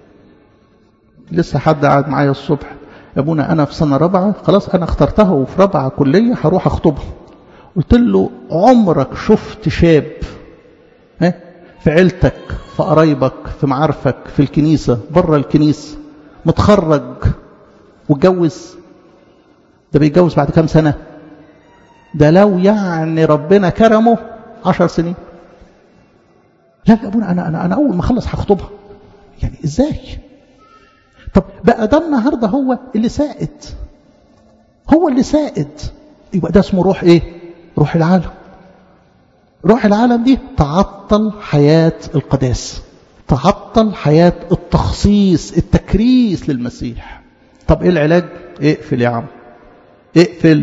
لسه حد قاعد معايا الصبح يا ابونا انا في سنه رابعه خلاص انا اخترتها وفي رابعه كليه هروح اخطبها قلت له عمرك شفت شاب ها في عيلتك في قرايبك في معارفك في الكنيسه بره الكنيسه متخرج واتجوز ده بيتجوز بعد كام سنه ده لو يعني ربنا كرمه عشر سنين لا يا ابونا انا انا انا اول ما اخلص هخطبها يعني ازاي طب بقى ده النهاردة هو اللي سائد هو اللي سائد يبقى ده اسمه روح ايه روح العالم روح العالم دي تعطل حياة القداس تعطل حياة التخصيص التكريس للمسيح طب ايه العلاج اقفل يا عم اقفل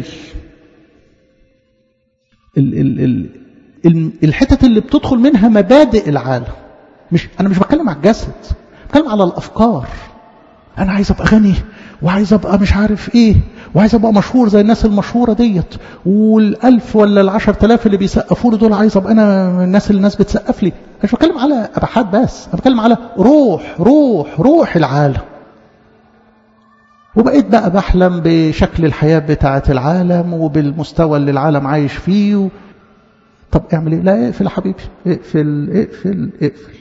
ال ال ال الحتت اللي بتدخل منها مبادئ العالم مش انا مش بتكلم على الجسد بتكلم على الافكار انا عايز ابقى غني وعايز ابقى مش عارف ايه وعايز ابقى مشهور زي الناس المشهوره ديت والالف ولا العشر تلاف اللي بيسقفوا لي دول عايز ابقى انا من الناس اللي الناس بتسقف لي مش بتكلم على ابحاث بس انا بتكلم على روح روح روح العالم وبقيت بقى بحلم بشكل الحياه بتاعه العالم وبالمستوى اللي العالم عايش فيه و... طب اعمل ايه لا اقفل يا حبيبي اقفل اقفل اقفل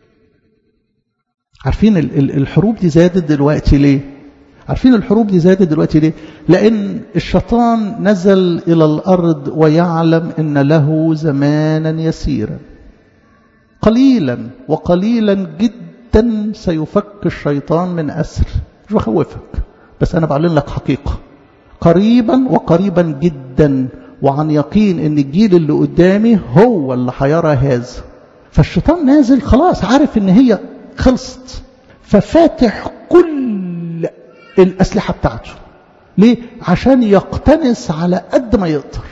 عارفين الحروب دي زادت دلوقتي ليه عارفين الحروب دي زادت دلوقتي ليه لأن الشيطان نزل إلى الأرض ويعلم أن له زمانا يسيرا قليلا وقليلا جدا سيفك الشيطان من أسر مش بخوفك بس أنا بعلن لك حقيقة قريبا وقريبا جدا وعن يقين أن الجيل اللي قدامي هو اللي هيرى هذا فالشيطان نازل خلاص عارف أن هي خلصت ففاتح كل الأسلحة بتاعته ليه؟ عشان يقتنس على قد ما يقدر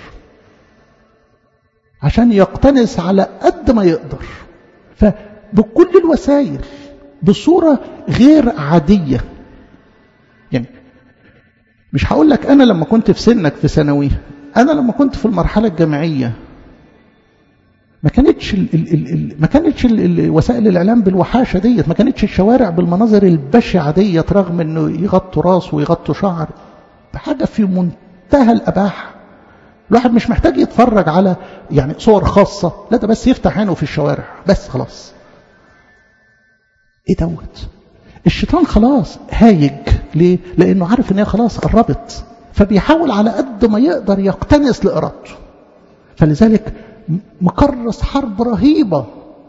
عشان يقتنس على قد ما يقدر فبكل الوسائل بصورة غير عادية يعني مش هقول لك أنا لما كنت في سنك في ثانوي أنا لما كنت في المرحلة الجامعية ما كانتش ال ال ال ما كانتش ال وسائل الاعلام بالوحاشه ديت ما كانتش الشوارع بالمناظر البشعه ديت رغم انه يغطوا راس ويغطوا شعر حاجه في منتهى الاباحه الواحد مش محتاج يتفرج على يعني صور خاصه لا ده بس يفتح عينه في الشوارع بس خلاص ايه دوت الشيطان خلاص هايج ليه لانه عارف ان هي خلاص قربت فبيحاول على قد ما يقدر يقتنص لارادته فلذلك مكرس حرب رهيبة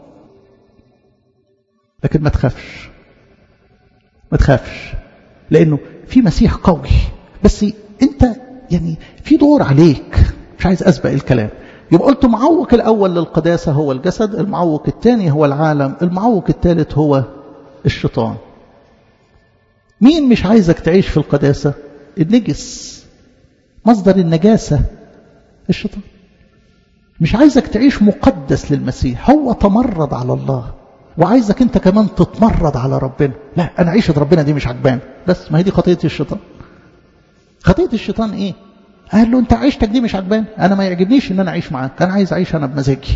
لكن ما تخافش ما تخافش لأنه في مسيح قوي بس أنت يعني في دور عليك مش عايز أسبق الكلام يبقى قلت معوق الأول للقداسة هو الجسد المعوق الثاني هو العالم المعوق الثالث هو الشيطان مين مش عايزك تعيش في القداسة النجس مصدر النجاسة الشيطان مش عايزك تعيش مقدس للمسيح هو تمرد على الله وعايزك انت كمان تتمرد على ربنا لا انا عيشة ربنا دي مش عجبان بس ما هي دي خطية الشيطان خطية الشيطان ايه قال له انت عيشتك دي مش عجباني انا ما يعجبنيش ان انا اعيش معاك انا عايز اعيش انا بمزاجي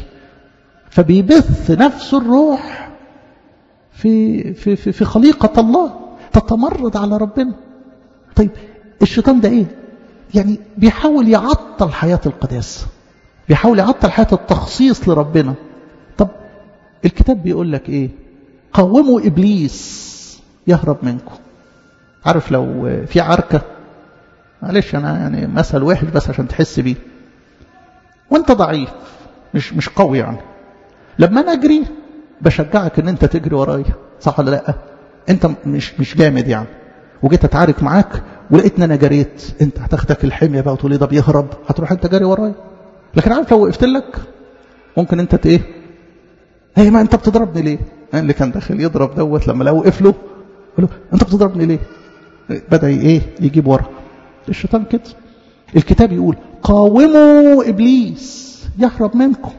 فبيبث نفس الروح في في في, في خليقة الله تتمرد على ربنا طيب الشيطان ده ايه يعني بيحاول يعطل حياة القداسة بيحاول يعطل حياة التخصيص لربنا طب الكتاب بيقول لك ايه قوموا ابليس يهرب منكم عارف لو في عركة معلش انا يعني مثل وحش بس عشان تحس بيه وانت ضعيف مش مش قوي يعني لما انا اجري بشجعك ان انت تجري ورايا صح ولا لا انت مش مش جامد يعني وجيت اتعارك معاك ولقيتني انا جريت انت هتاخدك الحميه بقى وتقول لي ده بيهرب هتروح انت جاري ورايا لكن عارف لو وقفت لك ممكن انت ايه هي ما انت بتضربني ليه اللي كان داخل يضرب دوت لما لقوا قفله قال له انت بتضربني ليه بدا ايه يجيب ورا الشيطان كده الكتاب يقول قاوموا ابليس يهرب منكم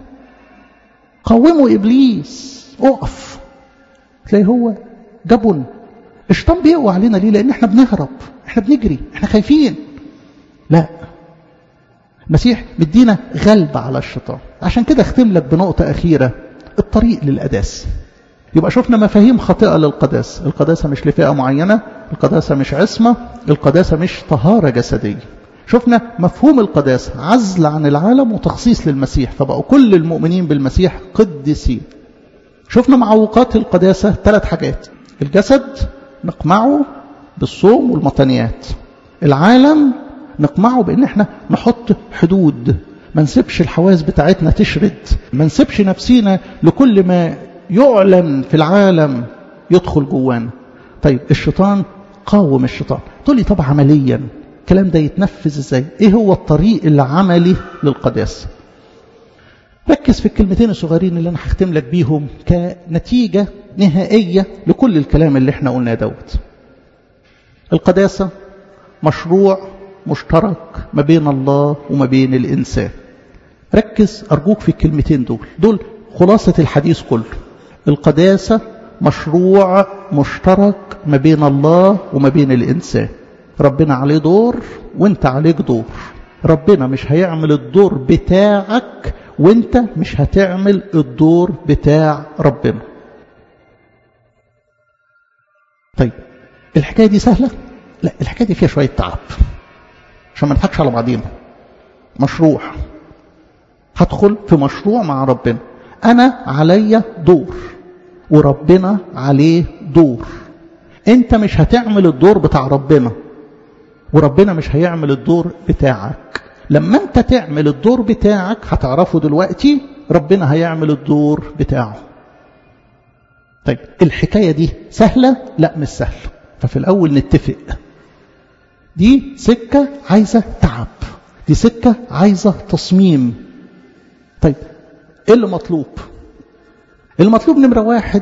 قاوموا ابليس اقف تلاقي هو جبن الشيطان بيقوى علينا ليه لان احنا بنهرب احنا بنجري احنا خايفين لا المسيح مدينا غلبة على الشيطان عشان كده اختم لك بنقطة أخيرة الطريق للقداس يبقى شفنا مفاهيم خاطئة للقداسة القداسة مش لفئة معينة القداسة مش عصمة القداسة مش طهارة جسدية شفنا مفهوم القداسة عزل عن العالم وتخصيص للمسيح فبقوا كل المؤمنين بالمسيح قدسين شفنا معوقات القداسة ثلاث حاجات الجسد نقمعه بالصوم والمطنيات العالم نقمعه بان احنا نحط حدود ما نسيبش الحواس بتاعتنا تشرد ما نسيبش نفسينا لكل ما يعلن في العالم يدخل جوانا طيب الشيطان قاوم الشيطان تقول لي طب عمليا الكلام ده يتنفذ ازاي ايه هو الطريق العملي للقداسه ركز في الكلمتين الصغيرين اللي انا هختم لك بيهم كنتيجه نهائيه لكل الكلام اللي احنا قلناه دوت القداسه مشروع مشترك ما بين الله وما بين الإنسان ركز أرجوك في الكلمتين دول دول خلاصة الحديث كله القداسة مشروع مشترك ما بين الله وما بين الإنسان ربنا عليه دور وانت عليك دور ربنا مش هيعمل الدور بتاعك وانت مش هتعمل الدور بتاع ربنا طيب الحكاية دي سهلة لا الحكاية دي فيها شوية تعب عشان ما نضحكش على بعضينا مشروع هدخل في مشروع مع ربنا انا عليا دور وربنا عليه دور انت مش هتعمل الدور بتاع ربنا وربنا مش هيعمل الدور بتاعك لما انت تعمل الدور بتاعك هتعرفه دلوقتي ربنا هيعمل الدور بتاعه طيب الحكاية دي سهلة لا مش سهلة ففي الأول نتفق دي سكة عايزة تعب دي سكة عايزة تصميم طيب ايه اللي مطلوب المطلوب نمرة واحد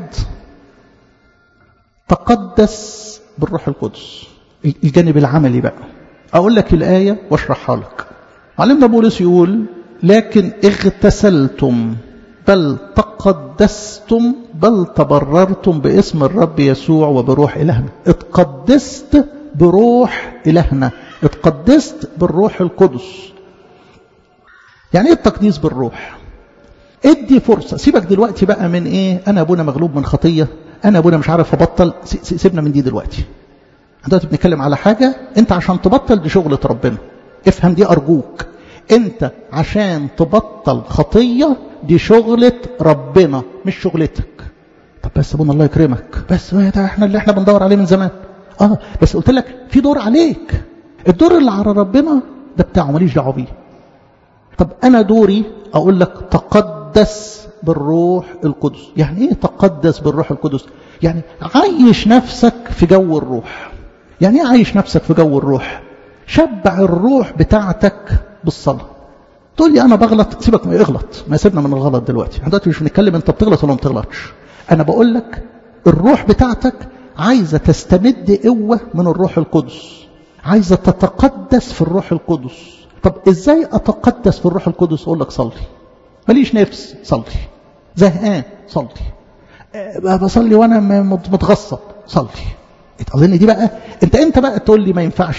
تقدس بالروح القدس الجانب العملي بقى اقول لك الآية واشرحها لك علمنا بولس يقول لكن اغتسلتم بل تقدستم بل تبررتم باسم الرب يسوع وبروح إلهنا اتقدست بروح إلهنا اتقدست بالروح القدس يعني ايه التقديس بالروح ادي فرصة سيبك دلوقتي بقى من ايه انا ابونا مغلوب من خطية انا ابونا مش عارف ابطل سيبنا من دي دلوقتي دلوقتي بنتكلم على حاجة انت عشان تبطل دي شغلة ربنا افهم دي ارجوك انت عشان تبطل خطية دي شغلة ربنا مش شغلتك طب بس ابونا الله يكرمك بس ده احنا اللي احنا بندور عليه من زمان اه بس قلت لك في دور عليك الدور اللي على ربنا ده بتاعه ماليش دعوه بيه طب انا دوري اقول لك تقدس بالروح القدس يعني ايه تقدس بالروح القدس يعني عيش نفسك في جو الروح يعني ايه عايش نفسك في جو الروح شبع الروح بتاعتك بالصلاه تقول لي انا بغلط سيبك ما اغلط ما سيبنا من الغلط دلوقتي احنا دلوقتي مش بنتكلم انت بتغلط ولا ما بتغلطش انا بقول لك الروح بتاعتك عايزه تستمد قوه من الروح القدس عايزه تتقدس في الروح القدس طب ازاي اتقدس في الروح القدس اقول لك صلي ماليش نفس صلي زهقان صلي أه بصلي وانا متغصب صلي اظن دي بقى انت انت بقى تقول لي ما ينفعش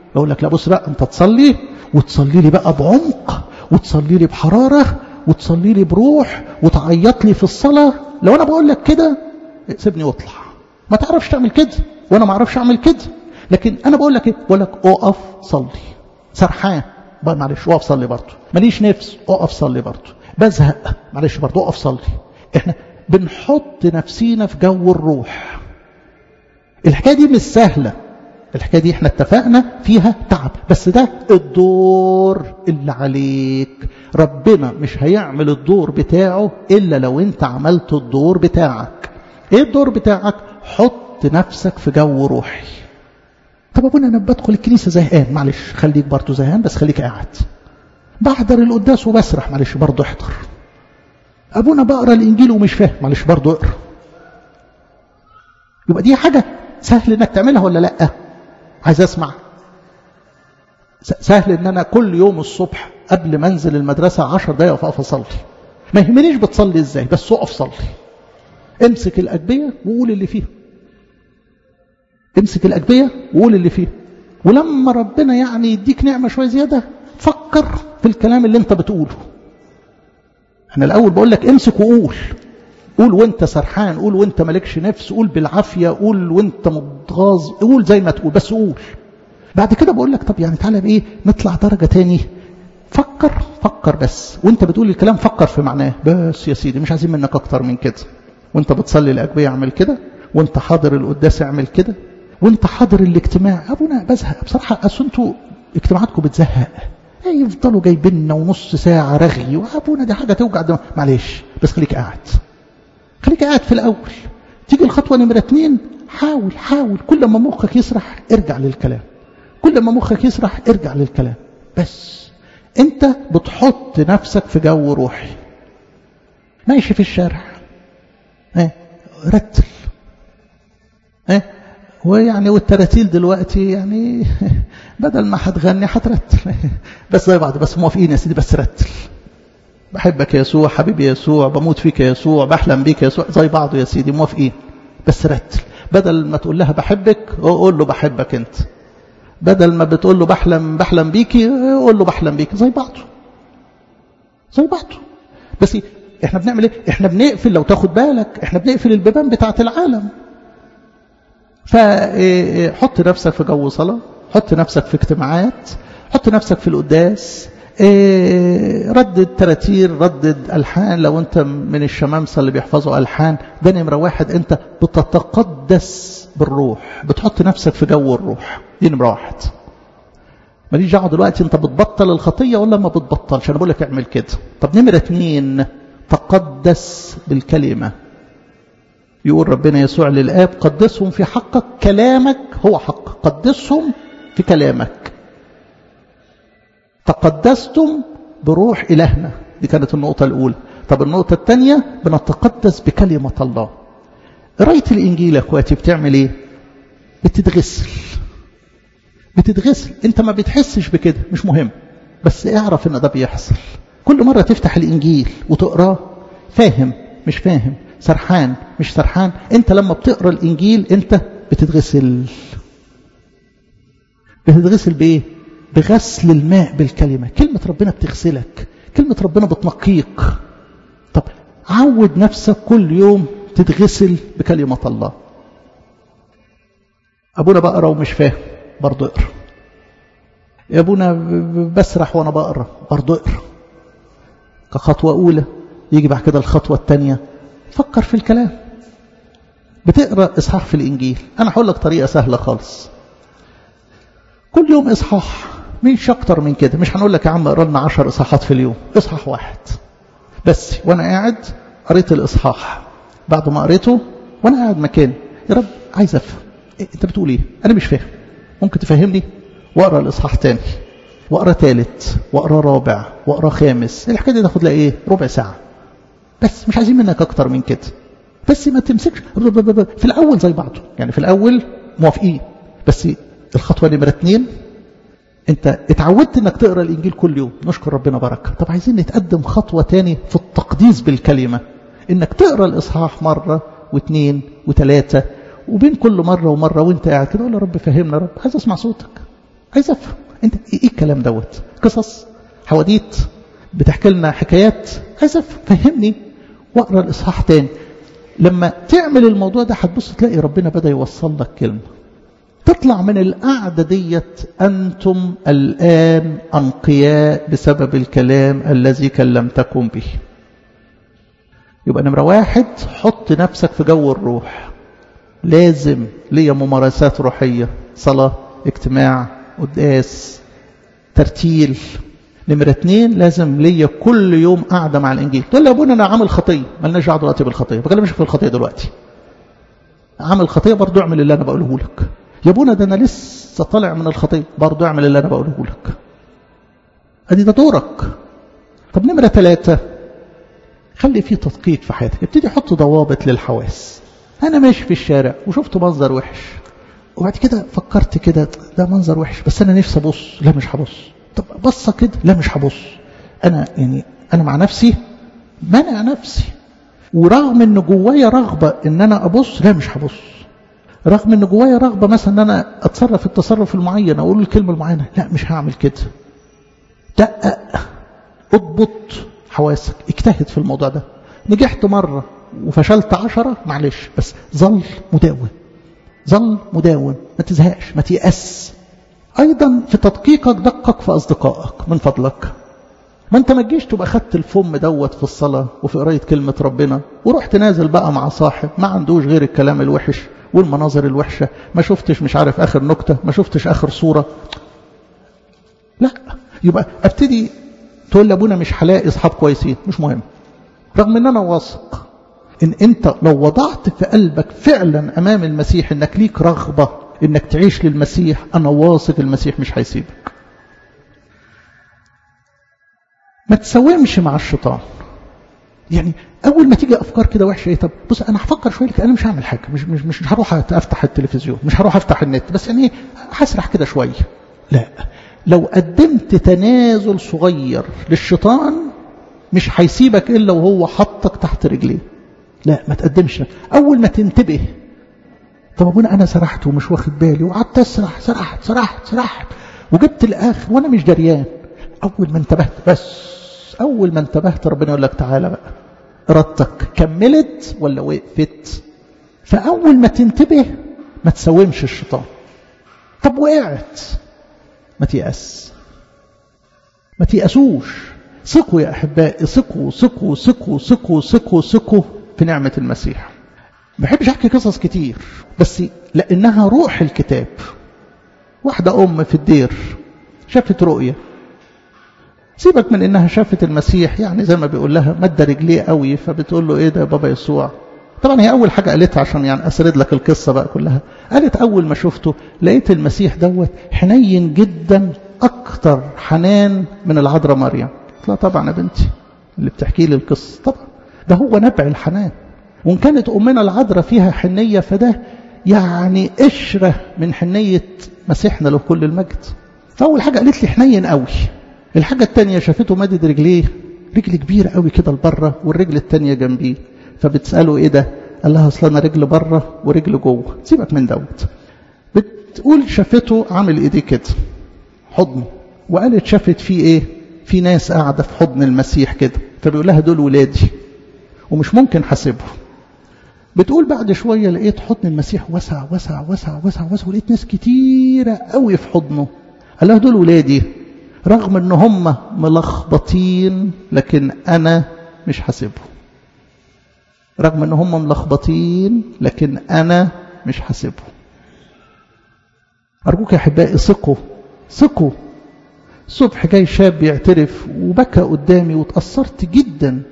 اقول لك لا بص بقى انت تصلي وتصلي لي بقى بعمق وتصلي لي بحراره وتصلي لي بروح وتعيط لي في الصلاه لو انا بقول لك كده سيبني واطلع ما تعرفش تعمل كده وانا ما اعرفش اعمل كده لكن انا بقول لك ايه بقول لك اقف صلي سرحان بقى معلش اقف صلي برضه ماليش نفس اقف صلي برضه بزهق معلش برضه اقف صلي احنا بنحط نفسينا في جو الروح الحكايه دي مش سهله الحكايه دي احنا اتفقنا فيها تعب بس ده الدور اللي عليك ربنا مش هيعمل الدور بتاعه الا لو انت عملت الدور بتاعك ايه الدور بتاعك حط نفسك في جو روحي طب ابونا انا بدخل الكنيسه زهقان معلش خليك برضه زهقان بس خليك قاعد بحضر القداس وبسرح معلش برضه احضر ابونا بقرا الانجيل ومش فاهم معلش برضه اقرا يبقى دي حاجه سهل انك تعملها ولا لا عايز اسمع سهل ان انا كل يوم الصبح قبل ما انزل المدرسه عشر دقايق اقف اصلي ما يهمنيش بتصلي ازاي بس اقف صلي امسك الاجبيه وقول اللي فيها امسك الاجبيه وقول اللي فيها ولما ربنا يعني يديك نعمه شويه زياده فكر في الكلام اللي انت بتقوله انا الاول بقول لك امسك وقول قول وانت سرحان قول وانت مالكش نفس قول بالعافيه قول وانت متغاظ قول زي ما تقول بس قول بعد كده بقول لك طب يعني تعالى بايه نطلع درجه تاني فكر فكر بس وانت بتقول الكلام فكر في معناه بس يا سيدي مش عايزين منك اكتر من كده وانت بتصلي الاجبيه اعمل كده وانت حاضر القداس اعمل كده وانت حاضر الاجتماع ابونا بزهق بصراحه اصل انتوا اجتماعاتكم بتزهق يفضلوا جايبيننا ونص ساعه رغي وابونا دي حاجه توجع دماغ معلش بس خليك قاعد خليك قاعد في الاول تيجي الخطوه نمره اتنين حاول حاول كل ما مخك يسرح ارجع للكلام كل ما مخك يسرح ارجع للكلام بس انت بتحط نفسك في جو روحي ماشي في الشارع اه رتل اه ويعني والتراتيل دلوقتي يعني بدل ما هتغني هترتل بس زي بعض بس موافقين يا سيدي بس رتل بحبك يا يسوع حبيبي يسوع بموت فيك يا يسوع بحلم بيك يا يسوع زي بعضه يا سيدي موافقين بس رتل بدل ما تقول لها بحبك قول له بحبك انت بدل ما بتقول له بحلم بحلم بيكي قول له بحلم بيكي زي بعضه زي بعضه بس احنا بنعمل ايه احنا بنقفل لو تاخد بالك احنا بنقفل البيبان بتاعه العالم فحط نفسك في جو صلاه حط نفسك في اجتماعات حط نفسك في القداس ردد تراتير ردد ألحان لو أنت من الشمامسة اللي بيحفظوا ألحان ده نمرة واحد أنت بتتقدس بالروح بتحط نفسك في جو الروح دي نمرة واحد ماليش دعوه دلوقتي انت بتبطل الخطيه ولا ما بتبطلش انا بقول لك اعمل كده طب نمره اثنين تقدس بالكلمه يقول ربنا يسوع للاب قدسهم في حقك كلامك هو حق قدسهم في كلامك تقدستم بروح إلهنا دي كانت النقطة الأولى طب النقطة الثانية بنتقدس بكلمة الله قراية الإنجيل يا أخواتي بتعمل إيه بتتغسل بتتغسل أنت ما بتحسش بكده مش مهم بس اعرف إن ده بيحصل كل مرة تفتح الإنجيل وتقراه فاهم مش فاهم سرحان مش سرحان أنت لما بتقرأ الإنجيل أنت بتتغسل بتتغسل بإيه بغسل الماء بالكلمة كلمة ربنا بتغسلك كلمة ربنا بتنقيك طب عود نفسك كل يوم تتغسل بكلمة الله أبونا بقرأ ومش فاهم برضه اقرأ يا أبونا بسرح وأنا بقرأ برضه اقرأ كخطوة أولى يجي بعد كده الخطوة الثانية فكر في الكلام بتقرأ إصحاح في الإنجيل أنا هقول لك طريقة سهلة خالص كل يوم إصحاح مش أكتر من كده مش هنقول لك يا عم اقرا لنا 10 إصحاحات في اليوم إصحاح واحد بس وأنا قاعد قريت الإصحاح بعد ما قريته وأنا قاعد مكاني يا رب عايز أفهم إيه أنت بتقول إيه أنا مش فاهم ممكن تفهمني وأقرأ الإصحاح تاني وأقرأ تالت وأقرأ رابع وأقرأ خامس الحكاية دي تاخد لها إيه ربع ساعة بس مش عايزين منك أكتر من كده بس ما تمسكش في الأول زي بعضه يعني في الأول موافقين بس الخطوة نمرة اتنين انت اتعودت انك تقرا الانجيل كل يوم نشكر ربنا بركه طب عايزين نتقدم خطوه تاني في التقديس بالكلمه انك تقرا الاصحاح مره واثنين وثلاثه وبين كل مره ومره وانت قاعد كده قول يا رب فهمنا يا رب عايز اسمع صوتك عايز افهم انت ايه الكلام دوت قصص حواديت بتحكي لنا حكايات عايز افهم فهمني واقرا الاصحاح تاني لما تعمل الموضوع ده هتبص تلاقي ربنا بدا يوصل لك كلمه تطلع من القعدة ديت أنتم الآن أنقياء بسبب الكلام الذي كلمتكم به يبقى نمرة واحد حط نفسك في جو الروح لازم ليا ممارسات روحية صلاة اجتماع قداس ترتيل نمرة اتنين لازم ليا كل يوم قاعدة مع الإنجيل تقول لي يا ابونا أنا عامل خطية مالناش دعوة دلوقتي بالخطية ما بكلمش في الخطية دلوقتي عامل خطية برضو اعمل اللي أنا بقوله لك يا ابونا ده أنا لسه طالع من الخطية برضو اعمل اللي أنا بقوله لك أدي ده دورك طب نمرة ثلاثة خلي فيه تدقيق في حياتك ابتدي حط ضوابط للحواس أنا ماشي في الشارع وشفت منظر وحش وبعد كده فكرت كده ده منظر وحش بس أنا نفسي أبص لا مش هبص طب بصة كده لا مش هبص أنا يعني أنا مع نفسي منع نفسي ورغم ان جوايا رغبة ان انا ابص لا مش هبص رغم ان جوايا رغبة مثلا ان انا اتصرف التصرف المعين اقول الكلمة المعينة لا مش هعمل كده دقق اضبط حواسك اجتهد في الموضوع ده نجحت مرة وفشلت عشرة معلش بس ظل مداوم ظل مداوم ما تزهقش ما تيأس ايضا في تدقيقك دقق في اصدقائك من فضلك ما انت ما تجيش تبقى خدت الفم دوت في الصلاة وفي قراية كلمة ربنا ورحت نازل بقى مع صاحب ما عندوش غير الكلام الوحش والمناظر الوحشة ما شفتش مش عارف آخر نكتة ما شفتش آخر صورة لا يبقى ابتدي تقول لابونا مش هلاقي اصحاب كويسين مش مهم رغم ان انا واثق ان انت لو وضعت في قلبك فعلا امام المسيح انك ليك رغبة انك تعيش للمسيح انا واثق المسيح مش هيسيبك ما تساومش مع الشيطان يعني اول ما تيجي افكار كده وحشه ايه طب بص انا هفكر شويه لك انا مش هعمل حاجه مش مش مش هروح افتح التلفزيون مش هروح افتح النت بس يعني هسرح كده شويه لا لو قدمت تنازل صغير للشيطان مش هيسيبك الا وهو حطك تحت رجليه لا ما تقدمش اول ما تنتبه طب ابونا انا سرحت ومش واخد بالي وقعدت اسرح سرحت سرحت سرحت وجبت الاخر وانا مش دريان اول ما انتبهت بس اول ما انتبهت ربنا يقول لك تعالى بقى ارادتك كملت ولا وقفت فاول ما تنتبه ما تساومش الشيطان طب وقعت ما تيأس ما تيأسوش ثقوا يا احبائي ثقوا ثقوا ثقوا ثقوا ثقوا ثقوا في نعمه المسيح ما بحبش احكي قصص كتير بس لانها روح الكتاب واحده ام في الدير شافت رؤيه سيبك من انها شافت المسيح يعني زي ما بيقول لها مد رجليه قوي فبتقول له ايه ده يا بابا يسوع طبعا هي اول حاجه قالتها عشان يعني اسرد لك القصه بقى كلها قالت اول ما شفته لقيت المسيح دوت حنين جدا اكتر حنان من العذراء مريم لا طبعا يا بنتي اللي بتحكي لي القصه طبعا ده هو نبع الحنان وان كانت امنا العذراء فيها حنيه فده يعني قشره من حنيه مسيحنا له كل المجد فاول حاجه قالت لي حنين قوي الحاجة التانية شافته مادد رجليه رجل كبيرة قوي كده لبره والرجل التانية جنبيه فبتسأله ايه ده قال لها اصل انا رجل بره ورجل جوه سيبك من دوت بتقول شافته عامل ايديه كده حضنه وقالت شافت فيه ايه في ناس قاعدة في حضن المسيح كده فبيقول لها دول ولادي ومش ممكن حاسبهم بتقول بعد شوية لقيت حضن المسيح وسع وسع وسع وسع وسع ولقيت ناس كتيرة قوي في حضنه قال لها دول ولادي رغم ان هم ملخبطين لكن انا مش حاسبهم رغم ان هم ملخبطين لكن انا مش حاسبهم ارجوك يا احبائي ثقوا ثقوا الصبح جاي شاب يعترف وبكى قدامي واتأثرت جدا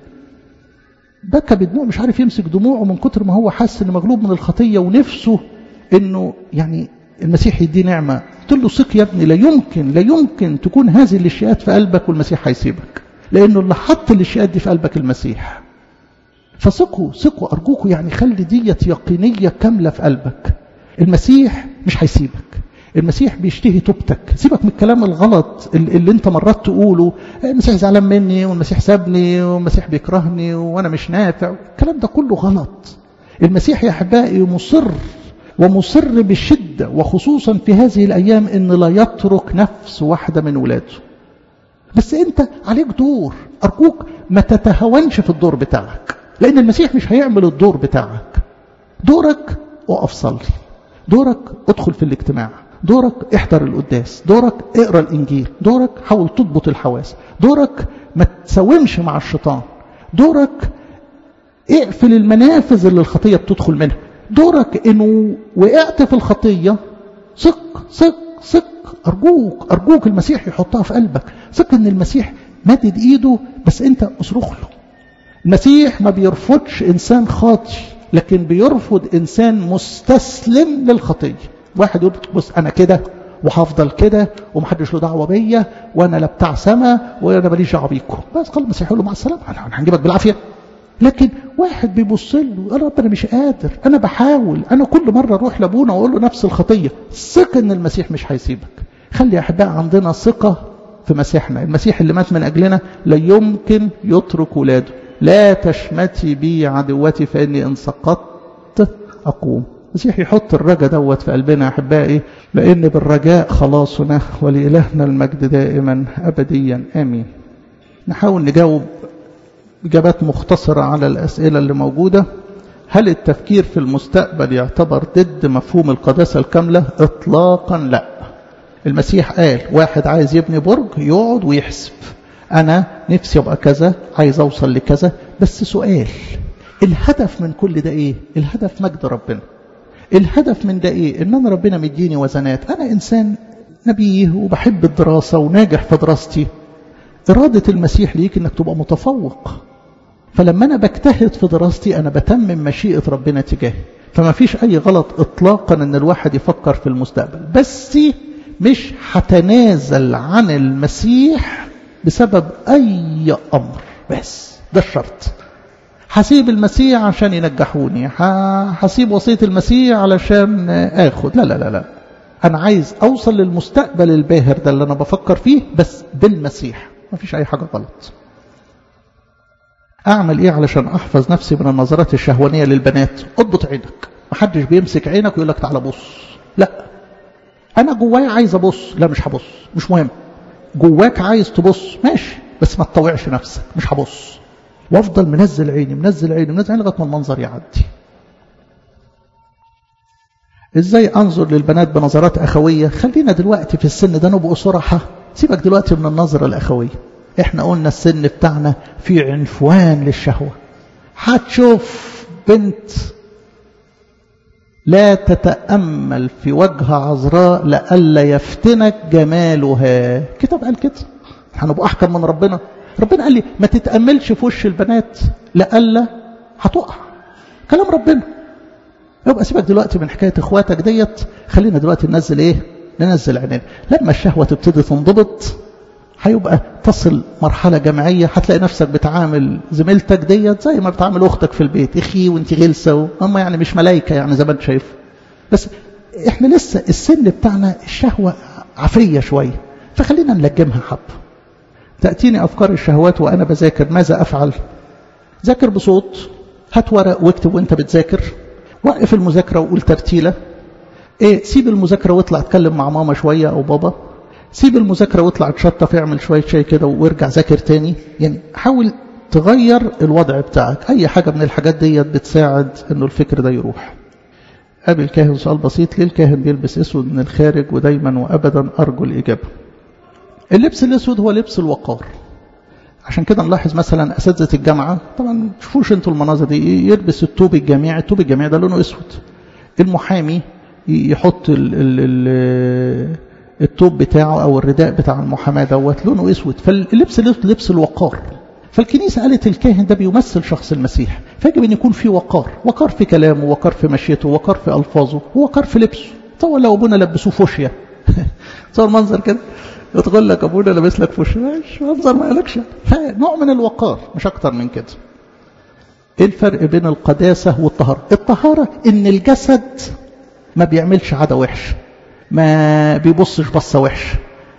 بكى بدموع مش عارف يمسك دموعه من كتر ما هو حاسس انه مغلوب من الخطية ونفسه انه يعني المسيح يديه نعمة قلت له ثق يا ابني لا يمكن لا يمكن تكون هذه الاشياءات في قلبك والمسيح هيسيبك لانه اللي حط الاشياءات دي في قلبك المسيح فثقوا ثقوا ارجوكوا يعني خلي ديت يقينيه كامله في قلبك المسيح مش هيسيبك المسيح بيشتهي توبتك سيبك من الكلام الغلط اللي, اللي انت مرات تقوله المسيح زعلان مني والمسيح سابني والمسيح بيكرهني وانا مش نافع الكلام ده كله غلط المسيح يا احبائي مصر ومصر بشدة وخصوصا في هذه الأيام إن لا يترك نفس واحدة من ولاده بس أنت عليك دور أرجوك ما تتهونش في الدور بتاعك لأن المسيح مش هيعمل الدور بتاعك دورك وقف صلي دورك ادخل في الاجتماع دورك احضر القداس دورك اقرا الانجيل دورك حاول تضبط الحواس دورك ما تساومش مع الشيطان دورك اقفل المنافذ اللي الخطيه بتدخل منها دورك انه وقعت في الخطيه ثق ثق ثق ارجوك ارجوك المسيح يحطها في قلبك ثق ان المسيح مدد ايده بس انت اصرخ له المسيح ما بيرفضش انسان خاطي لكن بيرفض انسان مستسلم للخطيه واحد يقول بص انا كده وهفضل كده ومحدش له دعوه بيا وانا لا بتاع سما وانا ماليش دعوه بيكم بس قال المسيح يقول له مع السلامه انا هنجيبك بالعافيه لكن واحد بيبص له قال رب انا مش قادر انا بحاول انا كل مره اروح لابونا واقول له نفس الخطيه ثق ان المسيح مش هيسيبك خلي يا احباء عندنا ثقه في مسيحنا المسيح اللي مات من اجلنا لا يمكن يترك ولاده لا تشمتي بي عدوتي فاني ان سقطت اقوم المسيح يحط الرجاء دوت في قلبنا يا احبائي لان بالرجاء خلاصنا ولالهنا المجد دائما ابديا امين نحاول نجاوب إجابات مختصرة على الأسئلة اللي موجودة هل التفكير في المستقبل يعتبر ضد مفهوم القداسة الكاملة إطلاقا لا المسيح قال واحد عايز يبني برج يقعد ويحسب أنا نفسي أبقى كذا عايز أوصل لكذا بس سؤال الهدف من كل ده إيه الهدف مجد ربنا الهدف من ده إيه إن أنا ربنا مديني وزنات أنا إنسان نبيه وبحب الدراسة وناجح في دراستي إرادة المسيح ليك إنك تبقى متفوق فلما أنا بجتهد في دراستي أنا بتمم مشيئة ربنا تجاهي فما فيش أي غلط إطلاقا إن الواحد يفكر في المستقبل بس مش هتنازل عن المسيح بسبب أي أمر بس ده الشرط هسيب المسيح عشان ينجحوني هسيب وصية المسيح علشان آخد لا لا لا لا أنا عايز أوصل للمستقبل الباهر ده اللي أنا بفكر فيه بس بالمسيح ما فيش أي حاجة غلط أعمل إيه علشان أحفظ نفسي من النظرات الشهوانية للبنات اضبط عينك محدش بيمسك عينك ويقول لك تعالى بص لا أنا جوايا عايز أبص لا مش هبص مش مهم جواك عايز تبص ماشي بس ما تطوعش نفسك مش هبص وافضل منزل عيني منزل عيني منزل عيني لغايه ما المنظر يعدي ازاي انظر للبنات بنظرات اخويه خلينا دلوقتي في السن ده نبقى صراحه سيبك دلوقتي من النظره الاخويه احنا قلنا السن بتاعنا في عنفوان للشهوه هتشوف بنت لا تتامل في وجه عذراء لئلا يفتنك جمالها كتاب قال كده هنبقى احكم من ربنا ربنا قال لي ما تتاملش في وش البنات لئلا هتقع كلام ربنا يبقى سيبك دلوقتي من حكايه اخواتك ديت خلينا دلوقتي ننزل ايه ننزل عينينا لما الشهوه تبتدي تنضبط هيبقى تصل مرحلة جماعية هتلاقي نفسك بتعامل زميلتك ديت زي ما بتعامل أختك في البيت إخي وانت غلسة هم يعني مش ملايكة يعني زي ما انت شايف بس احنا لسه السن بتاعنا الشهوة عفية شوية فخلينا نلجمها حب تأتيني أفكار الشهوات وأنا بذاكر ماذا أفعل ذاكر بصوت هات ورق واكتب وانت بتذاكر وقف المذاكرة وقول ترتيلة ايه سيب المذاكرة واطلع اتكلم مع ماما شوية أو بابا سيب المذاكرة واطلع اتشطف اعمل شوية شاي كده وارجع ذاكر تاني يعني حاول تغير الوضع بتاعك أي حاجة من الحاجات ديت بتساعد إنه الفكر ده يروح قابل الكاهن سؤال بسيط ليه الكاهن بيلبس اسود من الخارج ودايما وابدا ارجو الاجابه اللبس الاسود هو لبس الوقار عشان كده نلاحظ مثلا اساتذه الجامعه طبعا تشوفوش انتوا المناظر دي يلبس التوب الجامعي التوب الجامعي ده لونه اسود المحامي يحط ال ال ال التوب بتاعه او الرداء بتاع المحاماه دوت لونه اسود فاللبس لبس الوقار فالكنيسة قالت الكاهن ده بيمثل شخص المسيح فيجب أن يكون في وقار وقار في كلامه وقار في مشيته وقار في ألفاظه وقار في لبسه تصور لو أبونا لبسوه فوشيا تصور منظر كده يتقول لك أبونا لابس لك فوشيا مش منظر ما قالكش فنوع من الوقار مش أكتر من كده إيه الفرق بين القداسة والطهارة الطهارة إن الجسد ما بيعملش عادة وحش ما بيبصش بصة وحش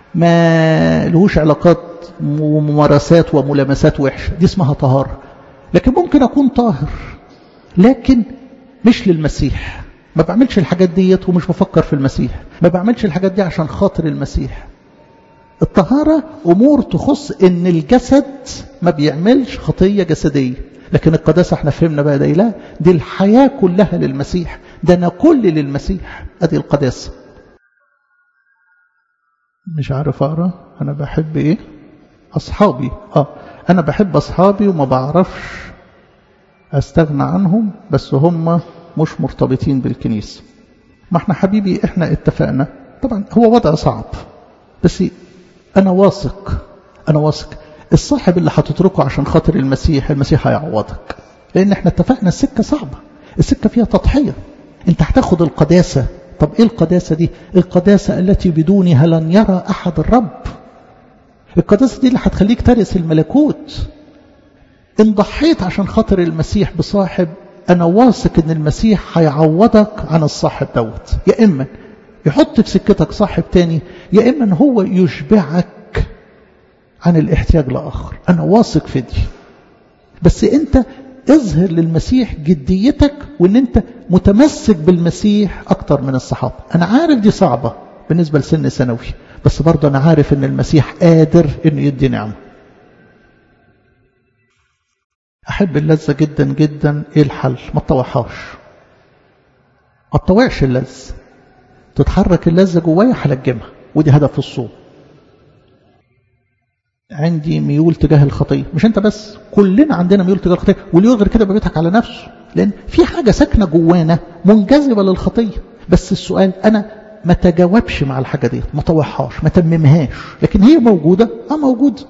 ما لهوش علاقات وممارسات وملامسات وحشة دي اسمها طهارة لكن ممكن أكون طاهر لكن مش للمسيح ما بعملش الحاجات ديت ومش بفكر في المسيح ما بعملش الحاجات دي عشان خاطر المسيح الطهارة أمور تخص إن الجسد ما بيعملش خطية جسدية لكن القداسة احنا فهمنا بقى ده لا دي الحياة كلها للمسيح ده أنا كل للمسيح أدي القداسة مش عارف أقرأ أنا بحب إيه أصحابي آه أنا بحب أصحابي وما بعرفش أستغنى عنهم بس هم مش مرتبطين بالكنيسة ما احنا حبيبي احنا اتفقنا طبعا هو وضع صعب بس أنا واثق أنا واثق الصاحب اللي هتتركه عشان خاطر المسيح المسيح هيعوضك لأن احنا اتفقنا السكة صعبة السكة فيها تضحية انت هتاخد القداسة طب ايه القداسة دي القداسة التي بدونها لن يرى أحد الرب القداسة دي اللي هتخليك ترث الملكوت ان ضحيت عشان خاطر المسيح بصاحب أنا واثق إن المسيح هيعوضك عن الصاحب دوت يا إما يحط في سكتك صاحب تاني يا إما هو يشبعك عن الاحتياج لآخر أنا واثق في دي بس أنت اظهر للمسيح جديتك وان انت متمسك بالمسيح اكتر من الصحابة انا عارف دي صعبة بالنسبة لسن ثانوي بس برضه انا عارف ان المسيح قادر انه يدي نعمه احب اللذة جدا جدا ايه الحل ما تطوعهاش ما تطوعش اللذة تتحرك اللذة جوايا هلجمها ودي هدف الصوم عندي ميول تجاه الخطية مش انت بس كلنا عندنا ميول تجاه الخطية واللي يغير كده بيضحك على نفسه لان في حاجة ساكنة جوانا منجذبة للخطية بس السؤال انا ما تجاوبش مع الحاجة دي ما طوعهاش ما تممهاش لكن هي موجودة اه موجودة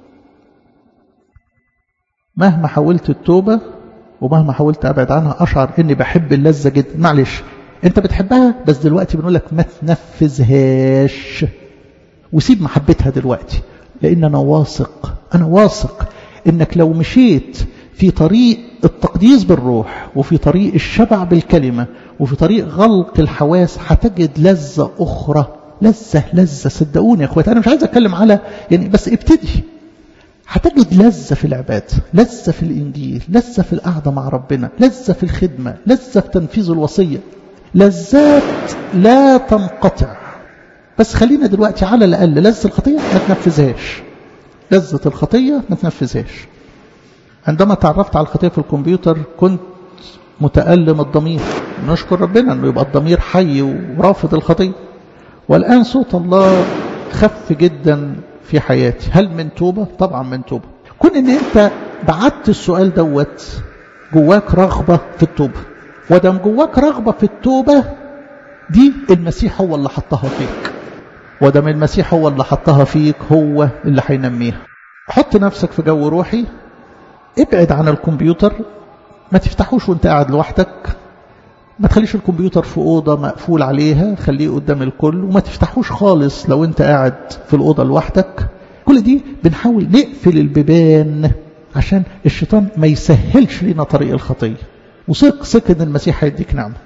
مهما حاولت التوبة ومهما حاولت أبعد عنها أشعر إني بحب اللذة جدا معلش أنت بتحبها بس دلوقتي بنقول لك ما تنفذهاش وسيب محبتها دلوقتي لأن أنا واثق أنا واثق إنك لو مشيت في طريق التقديس بالروح وفي طريق الشبع بالكلمة وفي طريق غلق الحواس هتجد لذة أخرى لذة لذة صدقوني يا أخواتي أنا مش عايز أتكلم على يعني بس ابتدي هتجد لذة في العبادة لذة في الإنجيل لذة في القعدة مع ربنا لذة في الخدمة لذة في تنفيذ الوصية لذات لا تنقطع بس خلينا دلوقتي على الأقل لذة الخطية ما تنفذهاش لذة الخطية ما تنفذهاش عندما تعرفت على الخطية في الكمبيوتر كنت متألم الضمير نشكر ربنا أنه يبقى الضمير حي ورافض الخطية والآن صوت الله خف جدا في حياتي هل من توبة؟ طبعا من توبة كون ان انت بعدت السؤال دوت جواك رغبة في التوبة ودم جواك رغبة في التوبة دي المسيح هو اللي حطها فيك ودم المسيح هو اللي حطها فيك هو اللي هينميها حط نفسك في جو روحي ابعد عن الكمبيوتر ما تفتحوش وانت قاعد لوحدك ما تخليش الكمبيوتر في أوضة مقفول عليها خليه قدام الكل وما تفتحوش خالص لو انت قاعد في الأوضة لوحدك كل دي بنحاول نقفل البيبان عشان الشيطان ما يسهلش لنا طريق الخطية وثق ثق ان المسيح هيديك نعمة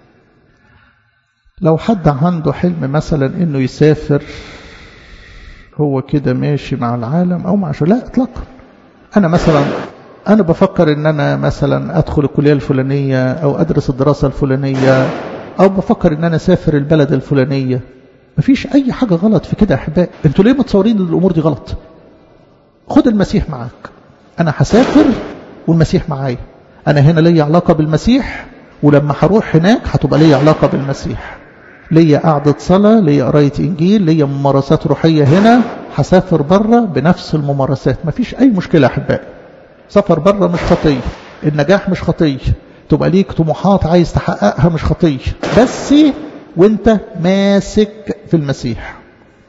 لو حد عنده حلم مثلا انه يسافر هو كده ماشي مع العالم او مع شو لا اطلاقا انا مثلا أنا بفكر إن أنا مثلا أدخل الكلية الفلانية أو أدرس الدراسة الفلانية أو بفكر إن أنا أسافر البلد الفلانية مفيش أي حاجة غلط في كده يا أحبائي أنتوا ليه متصورين إن الأمور دي غلط خد المسيح معاك أنا هسافر والمسيح معايا أنا هنا ليا علاقة بالمسيح ولما هروح هناك هتبقى ليا علاقة بالمسيح ليا قعدة صلاة ليا قراية إنجيل ليا ممارسات روحية هنا هسافر بره بنفس الممارسات مفيش أي مشكلة يا أحبائي سفر بره مش خطية النجاح مش خطية تبقى ليك طموحات عايز تحققها مش خطية بس وانت ماسك في المسيح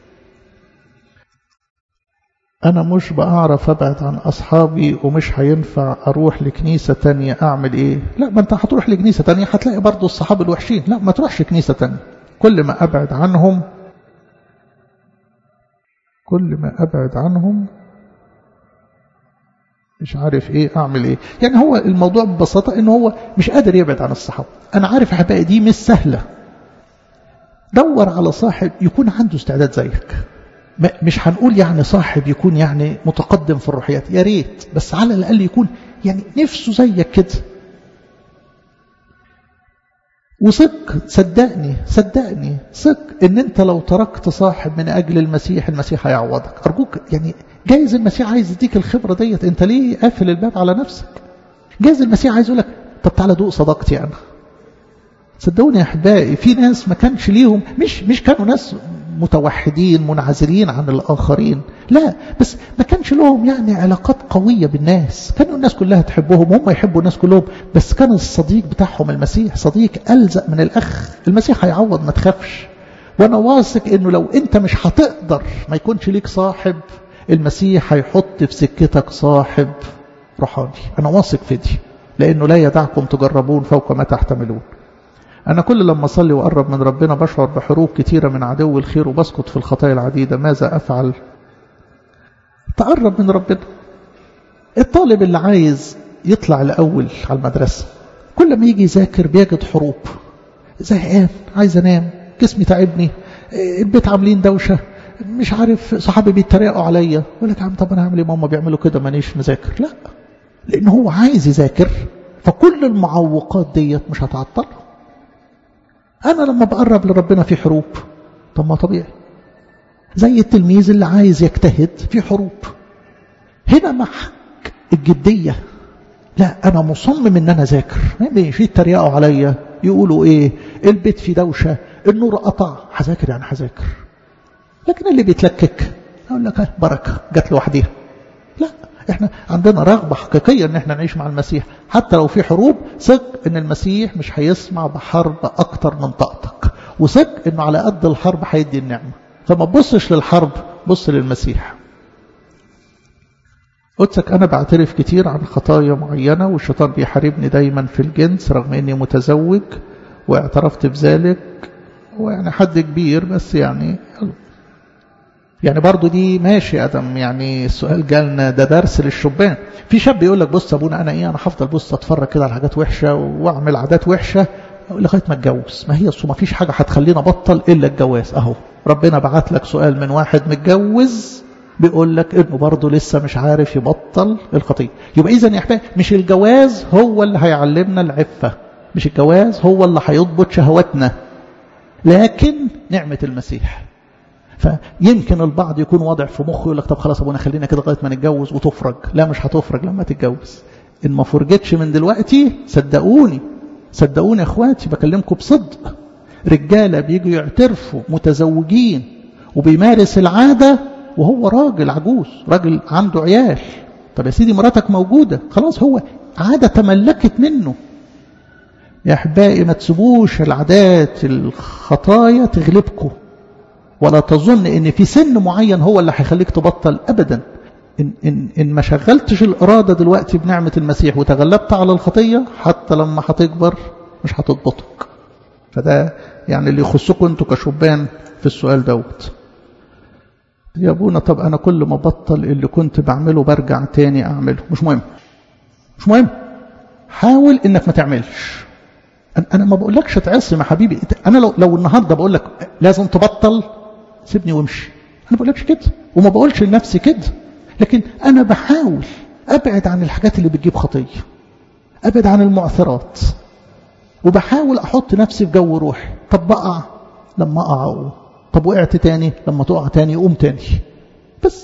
أنا مش بعرف أبعد عن أصحابي ومش هينفع أروح لكنيسة تانية أعمل إيه لا ما أنت هتروح لكنيسة تانية هتلاقي برضو الصحاب الوحشين لا ما تروحش كنيسة تانية كل ما أبعد عنهم كل ما أبعد عنهم مش عارف ايه اعمل ايه يعني هو الموضوع ببساطة ان هو مش قادر يبعد عن الصحابة انا عارف احبائي دي مش سهلة دور على صاحب يكون عنده استعداد زيك مش هنقول يعني صاحب يكون يعني متقدم في الروحيات يا ريت بس على الاقل يكون يعني نفسه زيك كده وثق صدقني صدقني ثق ان انت لو تركت صاحب من اجل المسيح المسيح هيعوضك ارجوك يعني جايز المسيح عايز يديك الخبره ديت انت ليه قافل الباب على نفسك جايز المسيح عايز يقول لك طب تعالى دوق صداقتي انا صدقوني يا احبائي في ناس ما كانش ليهم مش مش كانوا ناس متوحدين منعزلين عن الآخرين لا بس ما كانش لهم يعني علاقات قوية بالناس كانوا الناس كلها تحبهم هم يحبوا الناس كلهم بس كان الصديق بتاعهم المسيح صديق ألزق من الأخ المسيح هيعوض ما تخافش وأنا واثق إنه لو أنت مش هتقدر ما يكونش ليك صاحب المسيح هيحط في سكتك صاحب روحاني أنا واثق في دي لأنه لا يدعكم تجربون فوق ما تحتملون أنا كل لما أصلي وأقرب من ربنا بشعر بحروب كتيرة من عدو الخير وبسقط في الخطايا العديدة ماذا أفعل تقرب من ربنا الطالب اللي عايز يطلع الأول على المدرسة كل ما يجي يذاكر بيجد حروب زهقان عايز أنام جسمي تعبني البيت عاملين دوشة مش عارف صحابي بيتريقوا عليا يقول لك يا عم طب انا هعمل ايه ماما بيعملوا كده مانيش مذاكر لا لان هو عايز يذاكر فكل المعوقات ديت مش هتعطله أنا لما بقرب لربنا في حروب طب ما طبيعي زي التلميذ اللي عايز يجتهد في حروب هنا محك الجدية لا أنا مصمم إن أنا أذاكر مش يتريقوا عليا يقولوا إيه البيت في دوشة النور قطع هذاكر يعني هذاكر لكن اللي بيتلكك أقول لك بركة جت لوحديها لا احنا عندنا رغبة حقيقية ان احنا نعيش مع المسيح حتى لو في حروب ثق ان المسيح مش هيسمع بحرب اكتر من طاقتك وثق انه على قد الحرب هيدي النعمة فما تبصش للحرب بص للمسيح قدسك انا بعترف كتير عن خطايا معينة والشيطان بيحاربني دايما في الجنس رغم اني متزوج واعترفت بذلك ويعني حد كبير بس يعني يعني برضو دي ماشي ادم يعني السؤال جالنا ده درس للشبان في شاب يقول لك بص ابونا انا ايه انا هفضل بص اتفرج كده على حاجات وحشه واعمل عادات وحشه لغايه ما اتجوز ما هي ما فيش حاجه هتخليني ابطل الا الجواز اهو ربنا بعت لك سؤال من واحد متجوز بيقول لك انه برضه لسه مش عارف يبطل الخطيه يبقى اذا يا احبابي مش الجواز هو اللي هيعلمنا العفه مش الجواز هو اللي هيضبط شهواتنا لكن نعمه المسيح فيمكن البعض يكون واضع في مخه يقول لك طب خلاص ابونا خلينا كده لغايه ما نتجوز وتفرج لا مش هتفرج لما تتجوز ان ما فرجتش من دلوقتي صدقوني صدقوني يا اخواتي بكلمكم بصدق رجاله بيجوا يعترفوا متزوجين وبيمارس العاده وهو راجل عجوز راجل عنده عيال طب يا سيدي مراتك موجوده خلاص هو عاده تملكت منه يا احبائي ما تسيبوش العادات الخطايا تغلبكم ولا تظن ان في سن معين هو اللي هيخليك تبطل ابدا إن, إن, إن ما شغلتش الإرادة دلوقتي بنعمة المسيح وتغلبت على الخطية حتى لما هتكبر مش هتضبطك فده يعني اللي يخصكم انتوا كشبان في السؤال دوت يا ابونا طب انا كل ما بطل اللي كنت بعمله برجع تاني اعمله مش مهم مش مهم حاول انك ما تعملش انا ما بقولكش تعصم يا حبيبي انا لو لو النهارده بقول لك لازم تبطل سيبني وامشي انا ما بقولكش كده وما بقولش لنفسي كده لكن انا بحاول ابعد عن الحاجات اللي بتجيب خطيه ابعد عن المعثرات وبحاول احط نفسي في جو روحي طب بقع لما اقع اقوم طب وقعت تاني لما تقع تاني قوم تاني بس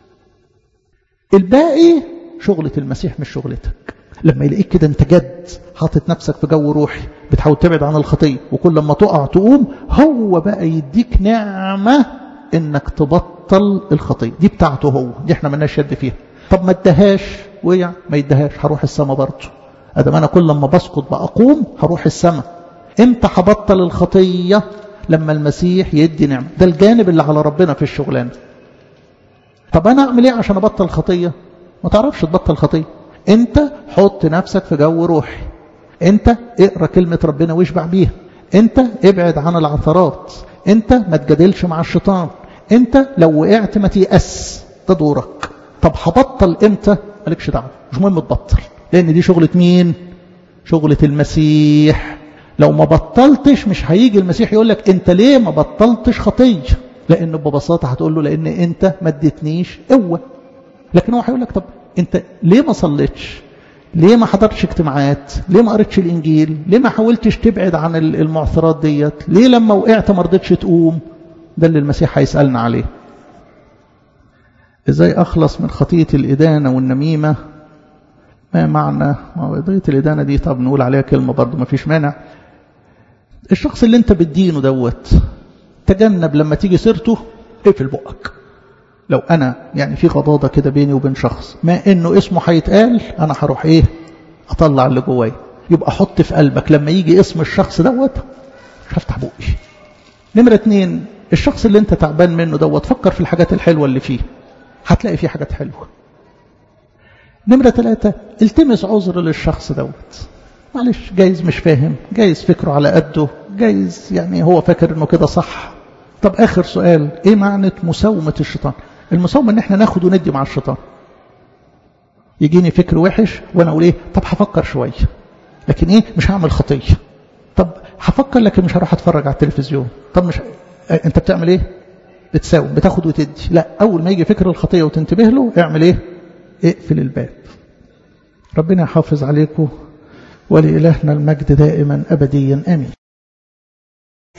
الباقي شغلة المسيح مش شغلتك لما يلاقيك كده انت جد حاطط نفسك في جو روحي بتحاول تبعد عن الخطية وكل لما تقع تقوم هو بقى يديك نعمة انك تبطل الخطية دي بتاعته هو دي احنا ملناش يد فيها طب ما ادهاش وقع ما يدهاش هروح السما برضه ادام انا كل لما بسقط بقوم هروح السما امتى هبطل الخطية لما المسيح يدي نعمة ده الجانب اللي على ربنا في الشغلانة طب انا اعمل ايه عشان ابطل الخطية ما تعرفش تبطل خطية انت حط نفسك في جو روحي انت اقرا كلمة ربنا واشبع بيها انت ابعد عن العثرات انت ما تجادلش مع الشيطان انت لو وقعت ما تيأس ده دورك طب هبطل امتى مالكش دعوه مش مهم تبطل لان دي شغلة مين شغلة المسيح لو ما بطلتش مش هيجي المسيح يقول لك انت ليه ما بطلتش خطيه لان ببساطه هتقول له لان انت ما اديتنيش قوه لكن هو هيقول لك طب انت ليه ما صليتش ليه ما حضرتش اجتماعات ليه ما قريتش الانجيل ليه ما حاولتش تبعد عن المعثرات ديت ليه لما وقعت ما رضيتش تقوم ده اللي المسيح هيسالنا عليه ازاي اخلص من خطيه الادانه والنميمه ما معنى قضيه الادانه دي طب نقول عليها كلمه برضه ما فيش مانع الشخص اللي انت بتدينه دوت تجنب لما تيجي سيرته اقفل بقك لو انا يعني في غضاضه كده بيني وبين شخص ما انه اسمه هيتقال انا هروح ايه اطلع اللي جوايا يبقى حط في قلبك لما يجي اسم الشخص دوت مش هفتح بقي نمره اتنين الشخص اللي انت تعبان منه دوت فكر في الحاجات الحلوه اللي فيه هتلاقي فيه حاجات حلوه نمره ثلاثة التمس عذر للشخص دوت معلش جايز مش فاهم جايز فكره على قده جايز يعني هو فاكر انه كده صح طب اخر سؤال ايه معنى مساومه الشيطان المساومه ان احنا ناخد وندي مع الشيطان يجيني فكر وحش وانا اقول ايه طب هفكر شويه لكن ايه مش هعمل خطيه طب هفكر لكن مش هروح اتفرج على التلفزيون طب مش انت بتعمل ايه بتساوم بتاخد وتدي لا اول ما يجي فكر الخطيه وتنتبه له اعمل ايه اقفل الباب ربنا يحافظ عليكم ولإلهنا المجد دائما أبديا آمين